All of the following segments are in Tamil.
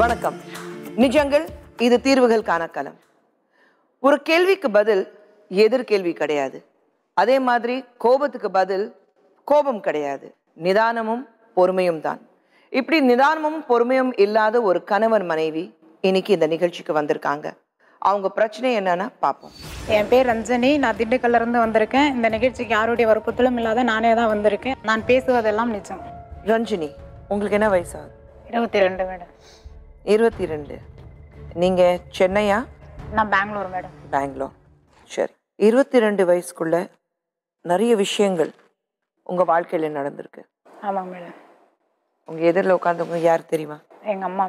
வணக்கம் நிஜங்கள் இது தீர்வுகளுக்கான களம் ஒரு கேள்விக்கு பதில் எதிர்கேள்வி கிடையாது அதே மாதிரி கோபத்துக்கு பதில் கோபம் கிடையாது நிதானமும் பொறுமையும் தான் இப்படி நிதானமும் பொறுமையும் இல்லாத ஒரு கணவன் மனைவி இன்னைக்கு இந்த நிகழ்ச்சிக்கு வந்திருக்காங்க அவங்க பிரச்சனை என்னன்னா பார்ப்போம் என் பேர் ரஞ்சனி நான் திண்டுக்கல்ல இருந்து வந்திருக்கேன் இந்த நிகழ்ச்சிக்கு யாருடைய வற்புறுத்தலும் இல்லாத நானே தான் வந்திருக்கேன் நான் பேசுவதெல்லாம் நிஜம் ரஞ்சினி உங்களுக்கு என்ன வயசாகுது இருபத்தி ரெண்டு மேடம் இருபத்தி ரெண்டு நீங்க சென்னையா நான் பெங்களூர் மேடம் பெங்களூர் சரி இருபத்தி ரெண்டு வயசுக்குள்ள நிறைய விஷயங்கள் உங்க வாழ்க்கையில நடந்திருக்கு ஆமாம் மேடம் உங்க எதிரில் உட்காந்தவங்க யார் தெரியுமா எங்கள் அம்மா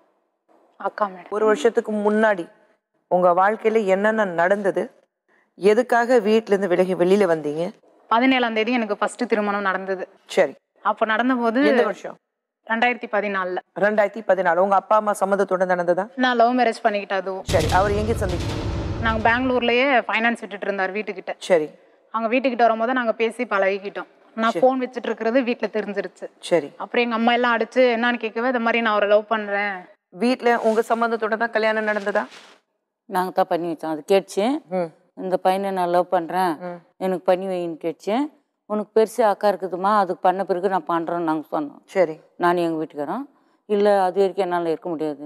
அக்கா மேடம் ஒரு வருஷத்துக்கு முன்னாடி உங்க வாழ்க்கையில என்னென்ன நடந்தது எதுக்காக வீட்ல இருந்து விலகி வெளியில வந்தீங்க பதினேழாம் தேதி எனக்கு ஃபர்ஸ்ட் திருமணம் நடந்தது சரி அப்போ நடந்தபோது எந்த வருஷம் ரெண்டாயிரத்தி பதினாலில் ரெண்டாயிரத்தி பதினாலு உங்க அப்பா அம்மா சம்மதத்தோட நடந்ததா நான் லவ் மேரேஜ் பண்ணிக்கிட்டேன் அதுவும் சரி அவர் எங்க சந்திச்சீங்க நாங்கள் பெங்களூர்லயே ஃபைனான்ஸ் விட்டுட்டு இருந்தார் வீட்டுக்கிட்ட சரி அவங்க வீட்டுக்கிட்ட வரும்போது நாங்கள் பேசி பழகிக்கிட்டோம் நான் ஃபோன் வச்சுட்டு இருக்கிறது வீட்டில் தெரிஞ்சிருச்சு சரி அப்புறம் எங்கள் அம்மா எல்லாம் அடிச்சு என்னன்னு கேட்கவே இந்த மாதிரி நான் அவரை லவ் பண்ணுறேன் வீட்ல உங்க சம்மந்தத்தோட தான் கல்யாணம் நடந்ததா நாங்கள் தான் பண்ணி வச்சோம் அது கேட்டுச்சு ம் இந்த பையனை நான் லவ் பண்ணுறேன் ம். எனக்கு பண்ணி வைன்னு கேட்டுச்சு உனக்கு பெருசு அக்கா இருக்குதுமா அதுக்கு பண்ண பிறகு நான் பண்ணுறேன்னு நாங்கள் சொன்னோம் சரி நானும் எங்கள் வீட்டுக்காரோம் இல்லை அது வரைக்கும் என்னால் இருக்க முடியாது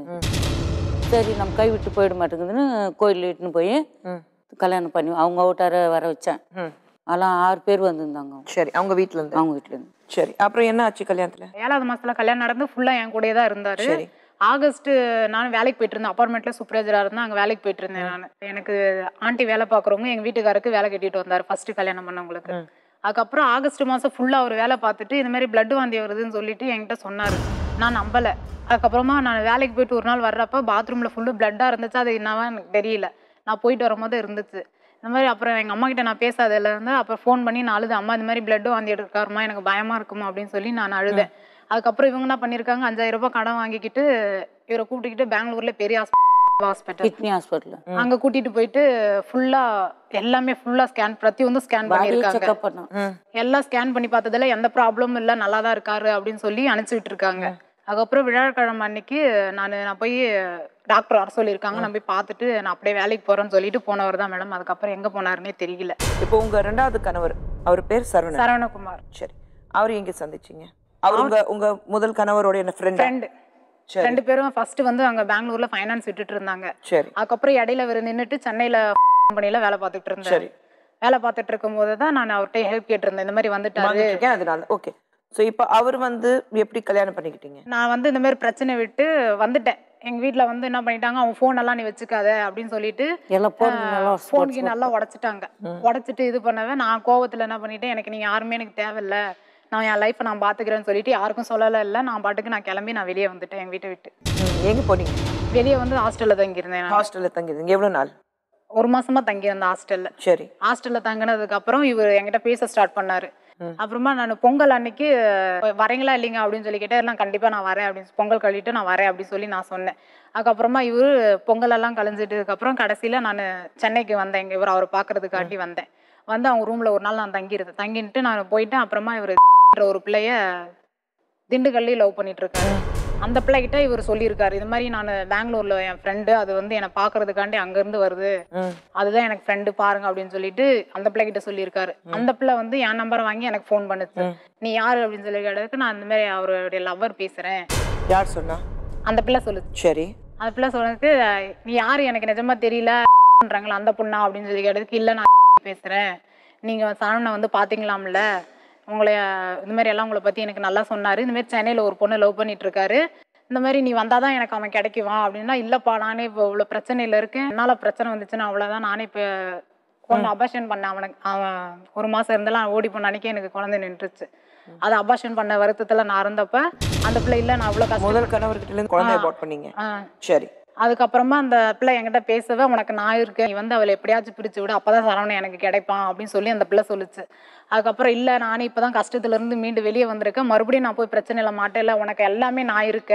சரி நம்ம கை விட்டு போயிட மாட்டேங்குதுன்னு கோயில் இட்டுன்னு போய் ம் கல்யாணம் பண்ணி அவங்க வீட்டார வர வச்சேன் ம் அதெல்லாம் ஆறு பேர் வந்திருந்தாங்க சரி அவங்க வீட்ல இருந்து அவங்க வீட்டிலேருந்து சரி அப்புறம் என்ன ஆச்சு கல்யாணத்துல ஏழாவது மாசத்துல கல்யாணம் நடந்து ஃபுல்லா என் கூடயே தான் இருந்தாரு சரி ஆகஸ்ட் நான் வேலைக்கு போயிட்டு இருந்தேன் அப்பார்ட்மெண்ட்ல சூப்பர்வைசரா இருந்தேன் அங்க வேலைக்கு போயிட்டு இருந்தேன் நான் எனக்கு ஆண்டி வேலை பாக்குறவங்க எங்க வீட்டுக்காருக்கு வேலை கட்டிட்டு வந்தாரு ஃபர்ஸ்ட் கல்யாணம் பண்ணவங்களுக்கு ம். அதுக்கப்புறம் ஆகஸ்ட் மாசம் ஃபுல்லா அவர் வேலை பார்த்துட்டு இந்த மாதிரி பிளட் வாந்தி வருதுன்னு சொல்லிட்டு என்கிட்ட சொன்னாரு நான் நம்பல அதுக்கப்புறமா நான் வேலைக்கு போயிட்டு ஒரு நாள் வர்றப்ப பாத்ரூம்ல ஃபுல்லு பிளட்டா இருந்துச்சு அது என்னவா எனக்கு தெரியல நான் போயிட்டு வரும்போது இருந்துச்சு இந்த மாதிரி அப்புறம் எங்கள் அம்மா கிட்ட நான் பேசாததுல இருந்து அப்புறம் ஃபோன் பண்ணி நான் அழுது அம்மா இந்த மாதிரி பிளட் வாந்தி எடுக்காருமா எனக்கு பயமா இருக்குமா அப்படின்னு சொல்லி நான் அழுதேன் அதுக்கப்புறம் இவங்க என்ன பண்ணியிருக்காங்க அஞ்சாயிரம் ரூபாய் கடன் வாங்கிக்கிட்டு இவரை கூப்பிட்டுக்கிட்டு பெங்களூர்ல பெரிய ஹாஸ்பிட்டல் கிட்னி ஹாஸ்பிட்டலில் அங்க கூட்டிட்டு போயிட்டு ஃபுல்லா எல்லாமே ஃபுல்லா ஸ்கேன் பிரதி வந்து ஸ்கேன் பாடியை பண்ணியிருக்காங்க செக்அப் பண்ணோம் ம் எல்லாம் ஸ்கேன் பண்ணி பார்த்ததுல எந்த ப்ராப்ளமும் இல்லை நல்லா தான் இருக்காரு அப்படின்னு சொல்லி அனுப்பிச்சுட்டு இருக்காங்க அதுக்கப்புறம் விழாக்கிழமை அன்னைக்கு நான் நான் போய் டாக்டர் வர சொல்லியிருக்காங்க நான் போய் பார்த்துட்டு நான் அப்படியே வேலைக்கு போறேன்னு சொல்லிட்டு போனவர் தான் மேடம் அதுக்கப்புறம் எங்க போனாருன்னே தெரியல இப்போ உங்க ரெண்டாவது கணவர் அவர் பேர் சரவணன் சரவணகுமார் சரி அவர் எங்க சந்திச்சீங்க அவர் உங்க உங்க முதல் கணவரோட என்ன ஃப்ரெண்ட் ஃப்ரெண்டு சரி ரெண்டு பேரும் ஃபர்ஸ்ட் வந்து அங்க பெங்களூர்ல ஃபைனான்ஸ் விட்டுட்டு இருந்தாங்க சரி அதுக்கப்புறம் இடையில அவர் நின்றுட்டு சென்னையில கம்பெனில வேலை பார்த்துட்டு இருந்தாரு சரி வேலை பார்த்துட்டு இருக்கும்போது தான் நான் அவர்கிட்ட ஹெல்ப் கேட்டிருந்தேன் இந்த மாதிரி வந்துட்டாரு வந்துட்டு இருக்கேன் அதனால ஓகே ஸோ இப்போ அவர் வந்து எப்படி கல்யாணம் பண்ணிக்கிட்டீங்க நான் வந்து இந்த மாதிரி பிரச்சனை விட்டு வந்துட்டேன் எங்க வீட்ல வந்து என்ன பண்ணிட்டாங்க அவன் ஃபோன் எல்லாம் நீ வச்சுக்காத அப்படின்னு சொல்லிட்டு எல்லாம் போடுங்க நல்லா ஃபோனுக்கு நல்லா உடைச்சிட்டாங்க உடைச்சிட்டு இது பண்ணவே நான் கோவத்துல என்ன பண்ணிட்டேன் எனக்கு நீங்க யாருமே எனக்கு தேவையில்ல நான் என் லைஃப்பை நான் பாத்துக்கிறேன்னு சொல்லிட்டு யாருக்கும் சொல்லல இல்ல நான் பாட்டுக்கு நான் கிளம்பி நான் வெளியே வந்துட்டேன் எங்க வீட்டை விட்டு ம், எங்க போனீங்க வெளியே வந்து ஹாஸ்டல்ல தங்கியிருந்தேன் நான். ஹாஸ்டல்ல தங்கிருந்தீங்க எவ்வளவு நாள் ஒரு மாசமா தங்கியிருந்தேன் ஹாஸ்டல்ல சரி ஹாஸ்டல்ல தங்கினதுக்கு அப்புறம் இவர் என்கிட்ட பேச ஸ்டார்ட் பண்ணாரு அப்புறமா நான் பொங்கல் அன்னைக்கு அஹ், வரீங்களா இல்லைங்க அப்படின்னு சொல்லி கேட்டேன் நான் கண்டிப்பா நான் வரேன் அப்படின்னு பொங்கல் கழிட்டு நான் வரேன் அப்படின்னு சொல்லி நான் சொன்னேன் அதுக்கப்புறமா இவர் பொங்கல் எல்லாம் கழிஞ்சிட்டதுக்கு அப்புறம் கடைசியில நான் சென்னைக்கு வந்தேன் இங்க இவர் அவரை பாக்குறதுக்காண்டி வந்தேன் வந்து அவங்க ரூம்ல ஒரு நாள் நான் தங்கியிருந்தேன் தங்கிட்டு நான் போயிட்டேன் அப்புறமா இவர் ஒரு பிள்ளைய திண்டுக்கல்லே லவ் பண்ணிட்டு இருக்காரு அந்த பிள்ளைகிட்ட இவர் சொல்லியிருக்காரு இது மாதிரி நான் பெங்களூர்ல என் ஃப்ரெண்டு அது வந்து என்னை பாக்குறதுக்காண்டி அங்கிருந்து வருது ம் அதுதான் எனக்கு ஃப்ரெண்டு பாருங்க அப்படின்னு சொல்லிட்டு அந்த பிள்ளை கிட்ட சொல்லியிருக்காரு அந்த பிள்ளை வந்து என் நம்பரை வாங்கி எனக்கு ஃபோன் பண்ணுச்சு நீ யாரு அப்படின்னு சொல்லி கேட்டதுக்கு நான் இந்த மாதிரி அவருடைய லவ்வர் பேசுறேன் யார் சொன்னா அந்த பிள்ளை சொல்லுச்சு சரி அந்த பிள்ளை சொன்னதுக்கு நீ யாரு எனக்கு நிஜமா தெரியல பண்றாங்களா அந்த பொண்ணா அப்படின்னு சொல்லி கேட்டதுக்கு இல்ல நான் பேசுறேன் நீங்க சரவணனை வந்து பாத்தீங்களாம்ல உங்களை இந்த மாதிரி எல்லாம் உங்களை பத்தி எனக்கு நல்லா சொன்னாரு இந்த மாதிரி சென்னையில ஒரு பொண்ணு லவ் பண்ணிட்டு இருக்காரு இந்த மாதிரி நீ வந்தாதான் எனக்கு அவன் கிடைக்குவான் அப்படின்னா இல்லப்பா நானே இப்போ இவ்வளோ பிரச்சனையில இருக்கேன் என்னால பிரச்சனை வந்துச்சுன்னா அவ்வளவுதான் நானே இப்போ ஒன்று அபாஷன் பண்ண அவனுக்கு அவன் ஒரு மாசம் இருந்தாலும் ஓடி போன அன்னைக்கு எனக்கு குழந்தை நின்றுச்சு அது அபாஷன் பண்ண வருத்தத்துல நான் இருந்தப்ப அந்த பிள்ளை இல்ல நான் அவ்வளோ கஷ்டம் முதல் கணவர்கிட்ட இருந்து குழந்தைய அபார்ட் பண்ணீங்க ஆ. சரி அதுக்கப்புறமா அந்த பிள்ளை என்கிட்ட பேசவே உனக்கு நான் இருக்கேன் நீ வந்து அவளை எப்படியாச்சும் பிரிச்சு விடு அப்பதான் சரவணன் எனக்கு கிடைப்பான் அப்படின்னு சொல்லி அந்த பிள்ளை சொல்லுச்சு அதுக்கப்புறம் இல்ல நானே இப்பதான் கஷ்டத்துல இருந்து மீண்டு வெளியே வந்திருக்கேன் மறுபடியும் நான் போய் பிரச்சனையில மாட்டேன் உனக்கு எல்லாமே நான் இருக்கேன்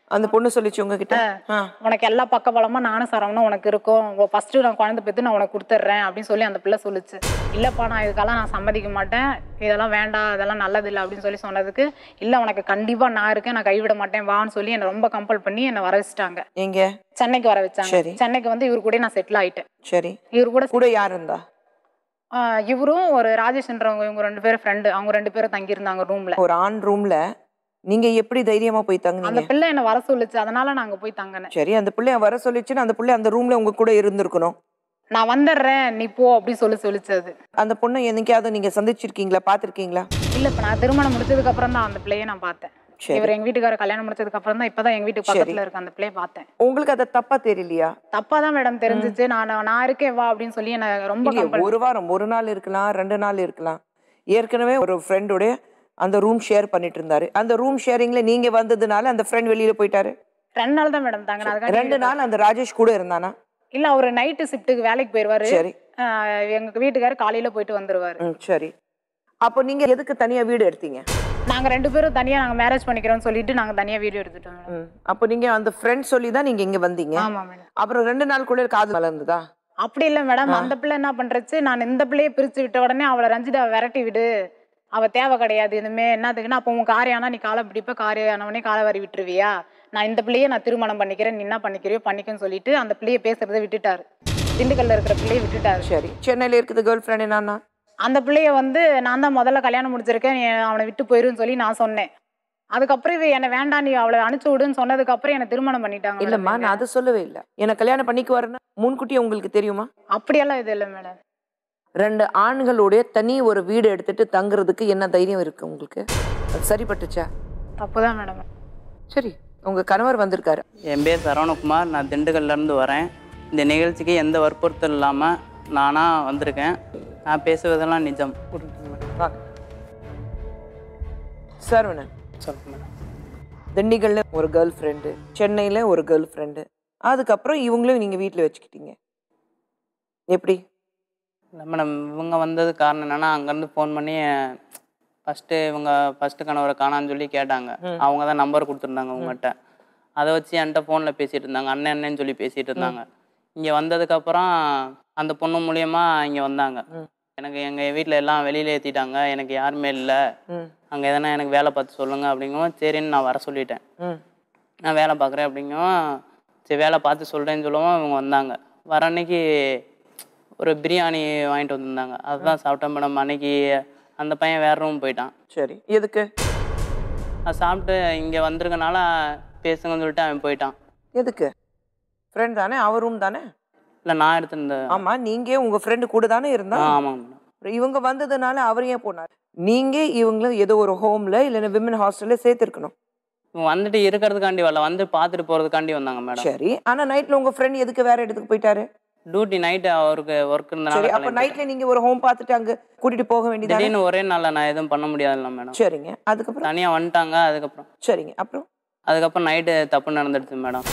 அந்த பொண்ணு சொல்லிச்சு உங்ககிட்ட ஆ. உனக்கு எல்லா பக்கபலமா நானும் சரவணும் உனக்கு இருக்கும் ஃபர்ஸ்ட் நான் குழந்தை பெற்று நான் உனக்கு கொடுத்துட்றேன் அப்படின்னு சொல்லி அந்த பிள்ளை சொல்லுச்சு இல்லப்பா நான் இதுக்கெல்லாம் நான் சம்மதிக்க மாட்டேன் இதெல்லாம் வேண்டாம் இதெல்லாம் நல்லது இல்லை அப்படின்னு சொல்லி சொன்னதுக்கு இல்லை உனக்கு கண்டிப்பா நான் இருக்கேன் நான் கைவிட மாட்டேன் வான்னு சொல்லி என்னை ரொம்ப கம்பல் பண்ணி என்னை வர வச்சுட்டாங்க எங்க சென்னைக்கு வர வச்சாங்க சரி. சென்னைக்கு வந்து இவர் கூட நான் செட்டில் ஆயிட்டேன் சரி இவர் கூட கூட யார் இருந்தா ஆஹ் இவரும் ஒரு ராஜேஷ்ன்றவங்க இவங்க ரெண்டு பேரும் ஃப்ரெண்டு அவங்க ரெண்டு பேரும் தங்கியிருந்தாங்க ரூம்ல ஒரு ஆண் ரூம்ல நீங்க எப்படி தைரியமா போய் அந்த தங்குனீங்க பிள்ளை என்னை வர சொல்லுச்சு அதனால நாங்க போய் தங்கினேன் சரி அந்த பிள்ளைய வர சொல்லிச்சுன்னா அந்த பிள்ளை அந்த ரூம்ல உங்க கூட இருந்திருக்கணும் நான் வந்துடுறேன் நீ போ அப்படின்னு சொல்லி சொல்லிச்சு அது அந்த பொண்ணை என்னைக்காவது நீங்க சந்திச்சிருக்கீங்களா பாத்திருக்கீங்களா இல்ல இப்ப நான் திருமணம் முடிச்சதுக்கு அப்புறம் தான் அந்த பிள்ளையை நான் பார்த்தேன் சரி. இவர் எங்க வீட்டுக்கார கல்யாணம் முடிச்சதுக்கு அப்புறம் தான் இப்பதான் எங்க வீட்டுக்கு சரி. பக்கத்துல இருக்க அந்த பிள்ளையை பார்த்தேன் உங்களுக்கு அது தப்பா தெரியலையா தப்பா தான் மேடம் தெரிஞ்சுச்சு நான் நான் இருக்கேன் வா அப்படின்னு சொல்லி என்ன ரொம்ப இல்லையே, கம்பல் ஒரு வாரம் ஒரு நாள் இருக்கலாம் ரெண்டு நாள் இருக்கலாம் ஏற்கனவே ஒரு ஃப்ரெண்டோட அந்த ரூம் ஷேர் பண்ணிட்டு இருந்தாரு அந்த ரூம் ஷேரிங்ல நீங்க வந்ததுனால அந்த ஃப்ரெண்ட் வெளியில போயிட்டாரு ரெண்டு நாள் தான் மேடம் தாங்க அதுக்காண்டி ரெண்டு நாள் அந்த ராஜேஷ் கூட இருந்தானா இல்ல அவரு நைட்டு ஷிஃப்ட்டுக்கு வேலைக்கு போயிருவாரு சரி ஆஹ் எங்க வீட்டுக்காரர் காலையில போயிட்டு வந்துருவாரு ம் சரி அப்போ நீங்க எதுக்கு தனியா வீடு எடுத்தீங்க நாங்க ரெண்டு பேரும் தனியா நாங்க மேரேஜ் பண்ணிக்கிறோம்னு சொல்லிட்டு நாங்க தனியா வீடியோ எடுத்துட்டோம் மேடம் ம் அப்போ நீங்க அந்த ஃப்ரெண்ட் சொல்லி தான் நீங்க இங்க வந்தீங்க ஆமா மேடம் அப்புறம் ரெண்டு நாள் கூட காது வளர்ந்ததா அப்படி இல்ல மேடம் அந்த பிள்ளை என்ன பண்றச்சு நான் இந்த பிள்ளையை பிரிச்சு விட்ட உடனே அவளை ரஞ்சிதா விரட்டி விடு அவ தேவை கிடையாது இனிமே என்னதுக்குன்னா அப்போ உன் காரியானா நீ காலை பிடிப்ப காரியானவனே காலை வாரி விட்டுருவியா நான் இந்த பிள்ளையை நான் திருமணம் பண்ணிக்கிறேன் நீ என்ன பண்ணிக்கிறியோ பண்ணிக்கன்னு சொல்லிட்டு அந்த பிள்ளையை பேசுறதை விட்டுட்டாரு திண்டுக்கல்ல இருக்கிற பிள்ளையை விட்டுட்டாரு சரி சென்னையில இருக்குது கேர்ள் ஃப்ரெண்ட் என்னன்னா அந்த பிள்ளைய வந்து நான் தான் முதல்ல கல்யாணம் முடிச்சிருக்கேன் நீ அவனை விட்டு போயிருன்னு சொல்லி நான் சொன்னேன் அதுக்கப்புறம் இவ என்னை வேண்டாம் நீ அவளை அனுப்பிச்சு விடுன்னு சொன்னதுக்கு அப்புறம் என்ன திருமணம் பண்ணிட்டாங்க madam இல்லம்மா இவங்க. நான் அதை சொல்லவே இல்லை என்ன கல்யாணம் பண்ணிக்குவாருன்னா முன்கூட்டியே உங்களுக்கு தெரியுமா அப்படியெல்லாம் இது இல்லை மேடம் ரெண்டு ஆண்களுடைய தனி ஒரு வீடு எடுத்துட்டு தங்குறதுக்கு என்ன தைரியம் இருக்கு உங்களுக்கு அது சரிப்பட்டுச்சா தப்புதான் மேடம் சரி உங்க கணவர் வந்திருக்காரு என் பேர் சரவணகுமார் நான் திண்டுக்கல்லேருந்து வரேன் இந்த நிகழ்ச்சிக்கு எந்த வற்புறுத்தல் இல்லாமல் நானாக வந்திருக்கேன் நான் பேசுவதெல்லாம் நிஜம் வாங்க சரவணன் சொல்லுங்க மேடம் திண்டிகல்ல ஒரு கேர்ள் ஃப்ரெண்டு சென்னையில ஒரு கேர்ள் ஃப்ரெண்டு அதுக்கப்புறம் இவங்களையும் நீங்க வீட்டில் வச்சுக்கிட்டீங்க எப்படி இல்லை மேடம் இவங்க வந்தது காரணம் என்னன்னா அங்கேருந்து ஃபோன் பண்ணி ஃபஸ்ட்டு இவங்க ஃபஸ்ட்டு கணவரை காணான்னு சொல்லி கேட்டாங்க அவங்க தான் நம்பர் கொடுத்துருந்தாங்க உங்கள்கிட்ட அதை வச்சு என்கிட்ட ஃபோனில் பேசிகிட்டு இருந்தாங்க அண்ணன் அண்ணன்னு சொல்லி பேசிகிட்டு இருந்தாங்க இங்கே வந்ததுக்கப்புறம் அந்த பொண்ணு மூலியமா இங்கே வந்தாங்க எனக்கு எங்கள் வீட்டில் எல்லாம் வெளியில் ஏற்றிட்டாங்க எனக்கு யாருமே இல்லை ம் அங்கே எதனா எனக்கு வேலை பார்த்து சொல்லுங்கள் அப்படிங்கவும் சரின்னு நான் வர சொல்லிட்டேன் ம் நான் வேலை பார்க்குறேன் அப்படிங்கவும் சரி வேலை பார்த்து சொல்கிறேன்னு சொல்லவும் இவங்க வந்தாங்க வர அன்னைக்கு ஒரு பிரியாணி வாங்கிட்டு வந்திருந்தாங்க அதுதான் சாப்பிட்டேன் மேடம் அன்னைக்கு அந்த பையன் வேற ரூம் போயிட்டான் சரி எதுக்கு அது சாப்பிட்டு இங்கே வந்திருக்கனால பேசுங்கன்னு சொல்லிட்டு அவன் போயிட்டான் எதுக்கு ஃப்ரெண்ட் தானே அவர் ரூம் தானே இல்லை நான் எடுத்திருந்த ஆமா நீங்க உங்க ஃப்ரெண்டு கூட தானே இருந்தா ஆ ஆமாங்க மேடம் அப்புறம் இவங்க வந்ததுனால அவர் ஏன் போனார் நீங்க இவங்களும் ஏதோ ஒரு ஹோம்ல இல்லைன்னா விமன் ஹாஸ்டல்ல சேர்த்துருக்கணும் இவங்க வந்துட்டு இருக்கிறதுக்காண்டி வரல வந்து பார்த்துட்டு போகிறதுக்காண்டி வந்தாங்க மேடம் சரி ஆனா நைட்ல உங்க ஃப்ரெண்ட் எதுக்கு வேற இடத்துக்கு போயிட்டாரு டியூட்டி நைட்டு அவருக்கு ஒர்க் சரி இருந்தனால அப்ப நைட்ல நீங்க ஒரு ஹோம் பார்த்துட்டு அங்க கூட்டிட்டு போக வேண்டியதானே திடீர்னு ஒரே நாளில் நான் எதுவும் பண்ண முடியாதுல்ல மேடம் சரிங்க அதுக்கப்புறம் தனியாக வந்துட்டாங்க அதுக்கப்புறம் சரிங்க அப்புறம் அதுக்கப்புறம் நைட்டு தப்பு நடந்துடுச்சு மேடம்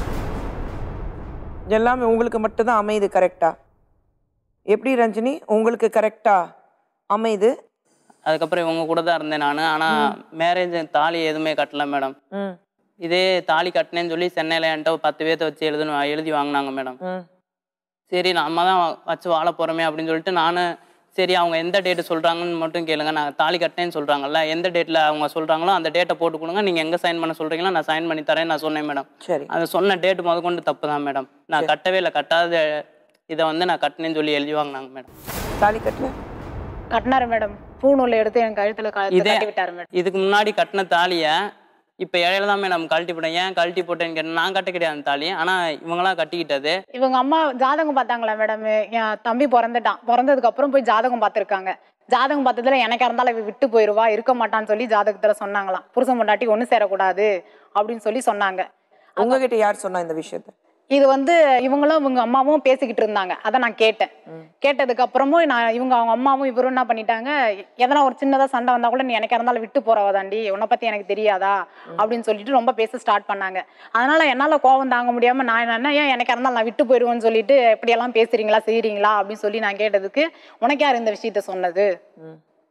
எல்லாமே உங்களுக்கு மட்டும்தான் அமையுது கரெக்டா எப்படி ரஞ்சினி உங்களுக்கு கரெக்டா அமையுது அதுக்கப்புறம் இவங்க கூட தான் இருந்தேன் நான் ஆனால் மேரேஜ் தாலி எதுவுமே கட்டல மேடம் ம் இதே தாலி கட்டினேன்னு சொல்லி சென்னையில் என்கிட்ட ஒரு பத்து பேர்த்த வச்சு எழுதணும் எழுதி வாங்கினாங்க மேடம் ம் சரி நம்ம தான் வச்சு வாழ போகிறோமே அப்படின்னு சொல்லிட்டு நான் சரி அவங்க எந்த டேட்டு சொல்கிறாங்கன்னு மட்டும் கேளுங்க நான் தாலி கட்டினேன்னு சொல்கிறாங்கல்ல எந்த டேட்டில் அவங்க சொல்கிறாங்களோ அந்த டேட்டை போட்டு கொடுங்க நீங்கள் எங்கே சைன் பண்ண சொல்கிறீங்களோ நான் சைன் பண்ணி தரேன் நான் சொன்னேன் மேடம் சரி அது சொன்ன டேட்டு முதற்கொண்டு தப்பு தான் மேடம் நான் கட்டவே இல்லை கட்டாத இதை வந்து நான் கட்டினேன்னு சொல்லி எழுதி வாங்கினாங்க மேடம் தாலி கட்டல கட்டினாரு மேடம் பூணூல் எடுத்து என் கழுத்துல கழுத்து இதே- கட்டி விட்டாரு மேடம் இதுக்கு முன்னாடி கட்டின தாலியை இப்போ இடையில தான் மேடம் கழட்டி போட்டேன் ஏன் கழட்டி போட்டேன்னு கேட்டேன் நான் கட்ட கிடையாது அந்த தாலி ஆனால் இவங்களாம் கட்டிக்கிட்டது இவங்க அம்மா ஜாதகம் பார்த்தாங்களா மேடம் என் தம்பி பிறந்துட்டான் பிறந்ததுக்கு அப்புறம் போய் ஜாதகம் பார்த்துருக்காங்க ஜாதகம் பார்த்ததுல எனக்கு இருந்தாலும் இவ விட்டு போயிருவா இருக்க மாட்டான்னு சொல்லி ஜாதகத்துல சொன்னாங்களாம் புருஷன் பொண்டாட்டி ஒண்ணு சேரக்கூடாது அப்படின்னு சொல்லி சொன்னாங்க உங்ககிட்ட யார் சொன்னா இந்த விஷயத்த இது வந்து இவங்களும் இவங்க அம்மாவும் பேசிக்கிட்டு இருந்தாங்க அதை நான் கேட்டேன் கேட்டதுக்கு அப்புறமும் நான் இவங்க அவங்க அம்மாவும் இவரும் என்ன பண்ணிட்டாங்க எதனா ஒரு சின்னதா சண்டை வந்தா கூட நீ எனக்கு இருந்தாலும் விட்டு போறவ தாண்டி உன்னை பத்தி எனக்கு தெரியாதா அப்படின்னு சொல்லிட்டு ரொம்ப பேச ஸ்டார்ட் பண்ணாங்க அதனால என்னால கோவம் தாங்க முடியாம நான் என்ன ஏன் எனக்கு இருந்தாலும் நான் விட்டு போயிடுவேன்னு சொல்லிட்டு இப்படியெல்லாம் பேசுறீங்களா செய்றீங்களா அப்படின்னு சொல்லி நான் கேட்டதுக்கு உனக்கு யார் இந்த விஷயத்த சொன்னது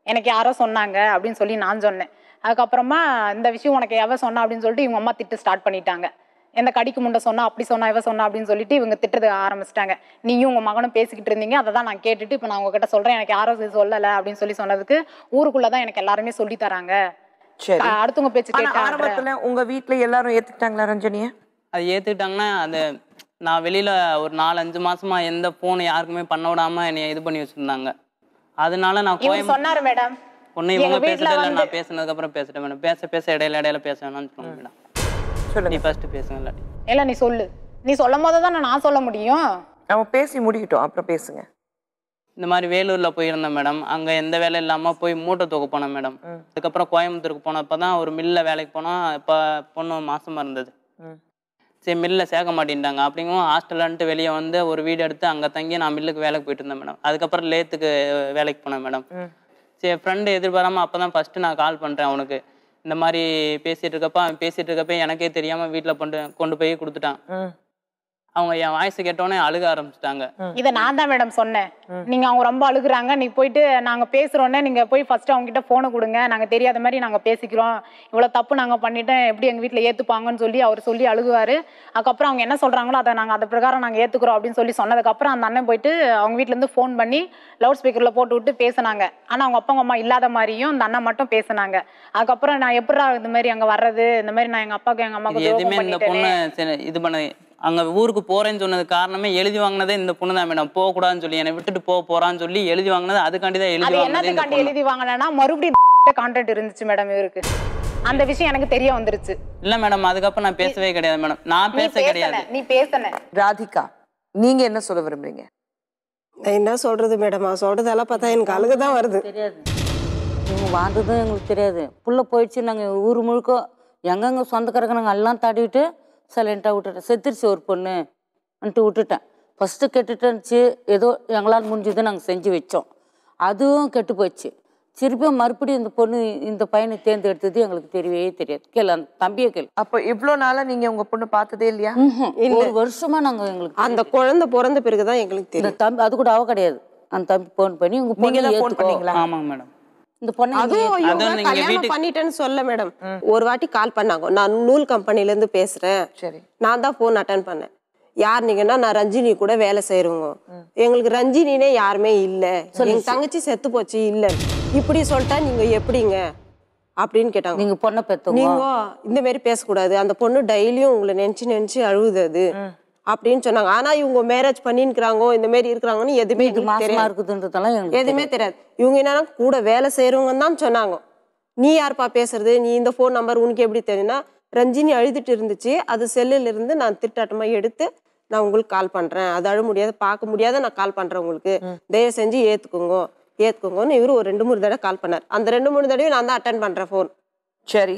எனக்கு யாரோ சொன்னாங்க அப்படின்னு சொல்லி நான் சொன்னேன் அதுக்கப்புறமா இந்த விஷயம் உனக்கு எவ சொன்னா அப்படின்னு சொல்லிட்டு இவங்க அம்மா திட்டு ஸ்டார்ட் பண்ணிட்டாங்க எந்த கடிக்கு முண்டை சொன்னா அப்படி சொன்னா இவ சொன்னா அப்படின்னு சொல்லிட்டு இவங்க திட்டுறது ஆரம்பிச்சிட்டாங்க நீயும் உங்க மகனும் பேசிக்கிட்டு இருந்தீங்க அதை தான் நான் கேட்டுட்டு இப்போ நான் உங்ககிட்ட சொல்றேன் எனக்கு யாரும் இது சொல்லல அப்படின்னு சொல்லி சொன்னதுக்கு ஊருக்குள்ளதான் எனக்கு எல்லாருமே சொல்லி தராங்க சரி அஹ் அடுத்தவங்க பேச்சு ஆனா கேட்டா ஆரம்பத்துல உங்க வீட்ல எல்லாரும் ஏத்துக்கிட்டாங்களா ரஞ்சனிய அது ஏற்றுக்கிட்டாங்கன்னா அது நான் வெளியில் ஒரு நாலு அஞ்சு மாசமா எந்த ஃபோன் யாருக்குமே பண்ண விடாம என்னை இது பண்ணி வச்சுருந்தாங்க அதனால நான் இவங்க கோயம் சொன்னாரு மேடம் ஒன்று எங்க இவங்க வீட்ல பேசுறது இல்லை வந்து- நான் பேசுனதுக்கு அப்புறம் பேசிட்டேன் மேடம் பேச பேச இடையில இடையில பேச வேணாம்னு சொல்லுங்க மேடம் நீ சொல்லுங்க ஃபர்ஸ்ட் பேசுங்க இல்லாட்டி இல்ல நீ சொல்லு நீ சொல்லும் போது தான் நான் சொல்ல முடியும் அவன் பேசி முடிக்கட்டும் அப்புறம் பேசுங்க இந்த மாதிரி வேலூர்ல போயிருந்தேன் மேடம் அங்க எந்த வேலை இல்லாம போய் மூட்டை தூக்க போனேன் மேடம் அதுக்கப்புறம் கோயம்புத்தூருக்கு போனப்போ தான் ஒரு மில்ல வேலைக்கு போனோம் இப்போ பொண்ணு மாசமா இருந்தது ம். சரி மில்லில் சேர்க்க மாட்டேன்ட்டாங்க அப்படிங்கவும் ஹாஸ்டல்லன்ட்டு வெளியே வந்து ஒரு வீடு எடுத்து அங்கே தங்கி நான் மில்லுக்கு வேலைக்கு போயிட்டு இருந்தேன் மேடம் அதுக்கப்புறம் லேத்துக்கு வேலைக்கு போனேன் மேடம் ம். சரி ஃப்ரெண்டு எதிர்பாராமல் அப்போ தான் ஃபஸ்ட்டு நான் கால் பண்ணுறேன் அவனுக்கு இந்த மாதிரி பேசிகிட்டு இருக்கப்ப அவன் பேசிகிட்டு இருக்கப்ப எனக்கே தெரியாமல் வீட்டில் கொண்டு கொண்டு போய் கொடுத்துட்டான் ம். அவங்க என் வாய்ஸ் கேட்டோன்னே அழுக ஆரம்பிச்சிட்டாங்க இதை நான் தான் மேடம் சொன்னேன் நீங்க அவங்க ரொம்ப அழுகுறாங்க நீ போயிட்டு நாங்க பேசுறோன்னே நீங்க போய் ஃபர்ஸ்ட் அவங்க கிட்ட போனை கொடுங்க நாங்க தெரியாத மாதிரி நாங்க பேசிக்கிறோம் இவ்வளவு தப்பு நாங்க பண்ணிட்டோம் எப்படி எங்க வீட்ல ஏத்துப்பாங்கன்னு சொல்லி அவர் சொல்லி அழுகுவாரு அதுக்கப்புறம் அவங்க என்ன சொல்றாங்களோ அதை நாங்க அது பிரகாரம் நாங்க ஏத்துக்கிறோம் அப்படின்னு சொல்லி சொன்னதுக்கு அப்புறம் அந்த அண்ணன் போயிட்டு அவங்க வீட்ல இருந்து ஃபோன் பண்ணி லவுட் ஸ்பீக்கர்ல போட்டு விட்டு பேசுனாங்க ஆனா அவங்க அப்பா அவங்க அம்மா இல்லாத மாதிரியும் இந்த அண்ணன் மட்டும் பேசுனாங்க அதுக்கப்புறம் நான் எப்படா இந்த மாதிரி அங்க வர்றது இந்த மாதிரி நான் எங்க அப்பாவுக்கு எங்க இது அம்மாவுக்கு எதுவுமே துரோகம் இந்த பண்ணிட்டேனே பொண்ணு சரி, இது பண்ண அங்க ஊருக்கு போறேன்னு சொன்னது காரணமே எழுதி வாங்கினதே இந்த பொண்ணு தான் மேடம் போக கூடாதுன்னு சொல்லி என்னை விட்டுட்டு போக போறான்னு சொல்லி எழுதி வாங்கினது அதுக்காண்டி தான் எழுதி அது வாங்கினது இந்த என்னத்துக்காண்டி பொண்ணு எழுதி வாங்கினேன்னா மறுபடியும் கான்ட்ராக்ட் இருந்துச்சு மேடம் இவருக்கு அந்த விஷயம் எனக்கு தெரிய வந்துருச்சு இல்ல மேடம் அதுக்கப்புறம் நான் பேசவே கிடையாது மேடம் நான் நீ பேச கிடையாது பேசல நீ பேசல ராதிகா நீங்க என்ன சொல்ல விரும்புறீங்க நான் என்ன சொல்றது மேடம் அவன் சொல்றதெல்லாம் பார்த்தா எனக்கு அழுக தான் வருது தெரியாது இவங்க வாழ்ந்ததும் எங்களுக்கு தெரியாது புள்ள போயிடுச்சு நாங்கள் ஊர் முழுக்க எங்கெங்க சொந்தக்காரங்க நாங்கள் எல்லாம் தாடிவிட்டு சைலண்ட்டாக விட்டுட்டேன் செத்துருச்சு ஒரு பொண்ணு வந்துட்டு விட்டுட்டேன் ஃபஸ்ட்டு கெட்டுட்டுச்சு ஏதோ எங்களால் முடிஞ்சதை நாங்கள் செஞ்சு வச்சோம் அதுவும் கெட்டு போச்சு திருப்பியும் மறுபடியும் இந்த பொண்ணு இந்த பையனை தேர்ந்தெடுத்தது எங்களுக்கு தெரியவே தெரியாது கேளு அந்த தம்பியை கேளு அப்ப இவ்ளோ நாளா நீங்க உங்க பொண்ணு பார்த்ததே இல்லையா ம்ஹும். ஒரு வருஷமா நாங்கள் எங்களுக்கு அந்த குழந்தை பிறந்த பிறகுதான் எங்களுக்கு இந்த தெரியும் தம்பி அது கூட அவ கிடையாது அந்த தம்பி ஃபோன் பண்ணி உங்க நீங்க பொண்ணு தான் ஃபோன் ஏத்துக்கோ பண்ணீங்களா ஆமாங்க மேடம் இந்த பொண்ணை நீங்க அதுவும் ஏத்துக்கோ. இவங்க அதுவும் நீங்க கல்யாணம் வீட்டுக்கு- பண்ணிட்டேன்னு சொல்ல மேடம் ஒரு வாட்டி கால் பண்ணாங்க நான் நூல் கம்பெனில இருந்து பேசுறேன் சரி நான் தான் போன் அட்டன் பண்ணேன் யார் நீங்கன்னா நான் ரஞ்சினி கூட வேலை செய்யறவங்க எங்களுக்கு ரஞ்சினினே யாருமே இல்ல எங்க தங்கச்சி செத்து போச்சு இல்ல இப்படி சொல்லிட்டா நீங்க எப்படிங்க அப்படின்னு கேட்டாங்க நீங்க பொண்ணை பெத்தவங்க நீங்க இந்த மாதிரி பேசக்கூடாது அந்த பொண்ணு டெய்லியும் உங்களை நினைச்சு நினைச்சு அழுகுது அது அப்படின்னு சொன்னாங்க ஆனா இவங்க மேரேஜ் பண்ணிருக்கிறாங்க இந்த மாதிரி இருக்கிறாங்கன்னு எதுவுமே இது எங்களுக்கு மாசமா தெரியாது இருக்குதுன்றதெல்லாம் எங்களுக்கு எதுவுமே தெரியாது இவங்க என்னன்னா கூட வேலை செய்யறவங்கன்னு தான் சொன்னாங்க நீ யாருப்பா பேசுறது நீ இந்த ஃபோன் நம்பர் உனக்கு எப்படி தெரியும்னா ரஞ்சினி அழுதுட்டு இருந்துச்சு அது செல்லுல இருந்து நான் திட்டாட்டமா எடுத்து நான் உங்களுக்கு கால் பண்றேன் அது அழ முடியாது பார்க்க முடியாத நான் கால் பண்றேன் உங்களுக்கு தயவு செஞ்சு ஏத்துக்கோங்க ஏத்துக்கோங்கன்னு இவரு ஒரு ரெண்டு மூணு தடவை கால் பண்ணார் அந்த ரெண்டு மூணு தடவை நான் தான் அட்டன் பண்றேன் ஃபோன் சரி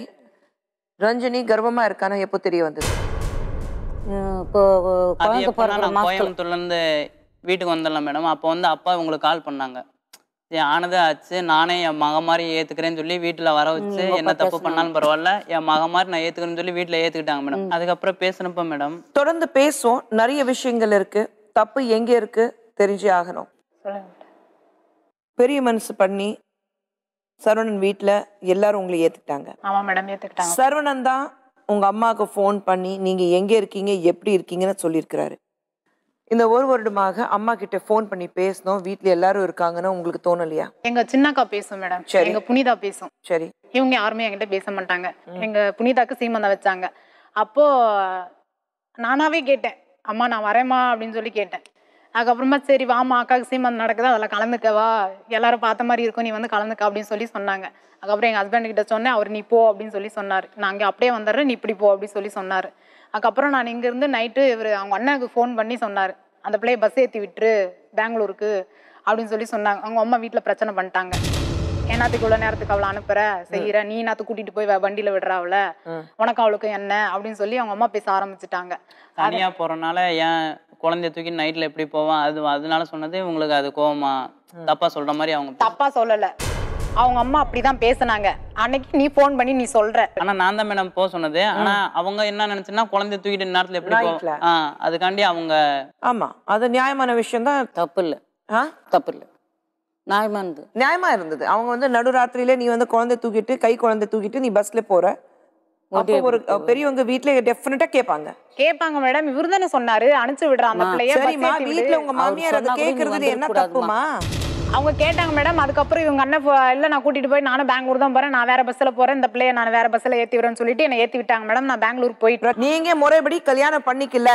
ரஞ்சனி கர்ப்பமா இருக்கானோ எப்போ தெரிய வந்தது அஹ் இப்போ அது குழந்தை எப்போனா பிறக்கிற நான் மாசத்துல கோயம்புத்தூர்ல இருந்து வீட்டுக்கு வந்துடலாம் மேடம் அப்போ வந்து அப்பா உங்களுக்கு கால் பண்ணாங்க சரி ஆனது ஆச்சு நானே என் மக மாதிரி ஏத்துக்கிறேன்னு சொல்லி வீட்டுல வர வச்சு உங்க என்ன அப்பா தப்பு பேசுனாங்க. பண்ணாலும் பரவாயில்ல என் மக மாதிரி நான் ஏத்துக்கிறேன்னு சொல்லி வீட்டுல ஏத்துக்கிட்டாங்க மேடம் அதுக்கப்புறம் பேசுனப்ப மேடம் தொடர்ந்து பேசும் நிறைய விஷயங்கள் இருக்கு தப்பு எங்க இருக்கு தெரிஞ்சே ஆகணும் சொல்லுங்க பெரிய மனசு பண்ணி சரவணன் வீட்ல எல்லாரும் உங்களை ஏத்துக்கிட்டாங்க ஆமா மேடம் ஏத்துக்கிட்டாங்க சரவணன் தான் உங்க அம்மாவுக்கு ஃபோன் பண்ணி நீங்க எங்க இருக்கீங்க எப்படி இருக்கீங்கன்னு சொல்லியிருக்கிறாரு இந்த ஒரு வருடமாக அம்மா கிட்ட ஃபோன் பண்ணி பேசணும் வீட்ல எல்லாரும் இருக்காங்கன்னு உங்களுக்கு தோணலையா எங்க சின்னக்கா பேசும் மேடம் சரி. எங்க புனிதா பேசும் சரி இவங்க யாருமே என்கிட்ட பேச மாட்டாங்க எங்க புனிதாக்கு சீமந்தம் வச்சாங்க அப்போ நானாவே கேட்டேன் அம்மா நான் வரேம்மா அப்படின்னு சொல்லி கேட்டேன் அதுக்கப்புறமா சரி வாமா அக்காவுக்கு சீமந்தம் நடக்குது அதில் கலந்துக்கவா எல்லாரும் பார்த்த மாதிரி இருக்கும் நீ வந்து கலந்துக்க அப்படின்னு சொல்லி சொன்னாங்க அதுக்கப்புறம் எங்கள் ஹஸ்பண்ட் கிட்ட சொன்னேன் அவர் நீ போ அப்படின்னு சொல்லி சொன்னார் நான் அங்கே அப்படியே வந்துடுறேன் நீ இப்படி போ அப்படின்னு சொல்லி சொன்னார் அதுக்கப்புறம் நான் இங்கேருந்து நைட்டு இவர் அவங்க அண்ணனுக்கு ஃபோன் பண்ணி சொன்னார் அந்த பிள்ளைய பஸ் ஏற்றி விட்டுரு பெங்களூருக்கு அப்படின்னு சொல்லி சொன்னாங்க அவங்க அம்மா வீட்டில் பிரச்சனை பண்ணிட்டாங்க ஏன்னாத்துக்கு இவ்வளோ நேரத்துக்கு அவளை அனுப்புற செய்யற நீ நாத்து கூட்டிட்டு போய் வ- வண்டியில விடுற அவளை உனக்கு அவளுக்கு என்ன அப்படின்னு சொல்லி அவங்க அம்மா பேச ஆரம்பிச்சுட்டாங்க தனியா போறனால ஏன் குழந்தைய தூக்கி நைட்ல எப்படி போவான் அது அதனால சொன்னது உங்களுக்கு அது கோவமா தப்பா சொல்ற மாதிரி அவங்க தப்பா சொல்லல அவங்க அம்மா அப்படிதான் பேசுனாங்க அன்னைக்கு நீ ஃபோன் பண்ணி நீ சொல்ற ஆனா நான் தான் மேடம் போக சொன்னது ஆனா அவங்க என்ன நினைச்சுன்னா குழந்தைய தூக்கிட்டு நேரத்துல எப்படி Nightல. போவோம் ஆ அதுக்காண்டி அவங்க ஆமா அது நியாயமான விஷயம் தான் தப்பு இல்லை ஆ தப்பு இல்லை நியாயமா இருந்தது நியாயமா இருந்தது அவங்க வந்து நடுராத்திரியில நீ வந்து குழந்தை தூக்கிட்டு கை குழந்தை தூக்கிட்டு நீ பஸ்ல போற அப்போ ஒரு அஹ், பெரியவங்க வீட்ல டெஃபினட்டா கேட்பாங்க கேட்பாங்க மேடம் இவரு தானே சொன்னாரு அனுப்பிச்சு விடுறான் அந்த பிள்ளைய bus சரிம்மா ஏத்தி விடு. வீட்ல உங்க அவர் மாமியார் அதை சொன்னா கூட நீ கேக்குறது என்ன வந்துடக்கூடாதும்மா. தப்புமா அவங்க கேட்டாங்க மேடம் அதுக்கப்புறம் இவங்க அண்ணன் போ- இல்ல நான் கூட்டிட்டு போய் நானும் பெங்களூர் தான் போறேன் நான் வேற பஸ்ல போறேன் இந்த பிள்ளைய நான் வேற பஸ்ல ஏத்தி விடுறேன்னு சொல்லிட்டு என்ன ஏத்தி விட்டாங்க மேடம் நான் பெங்களூர் போயிட்டு நீங்க முறைப்படி கல்யாணம் பண்ணிக்கல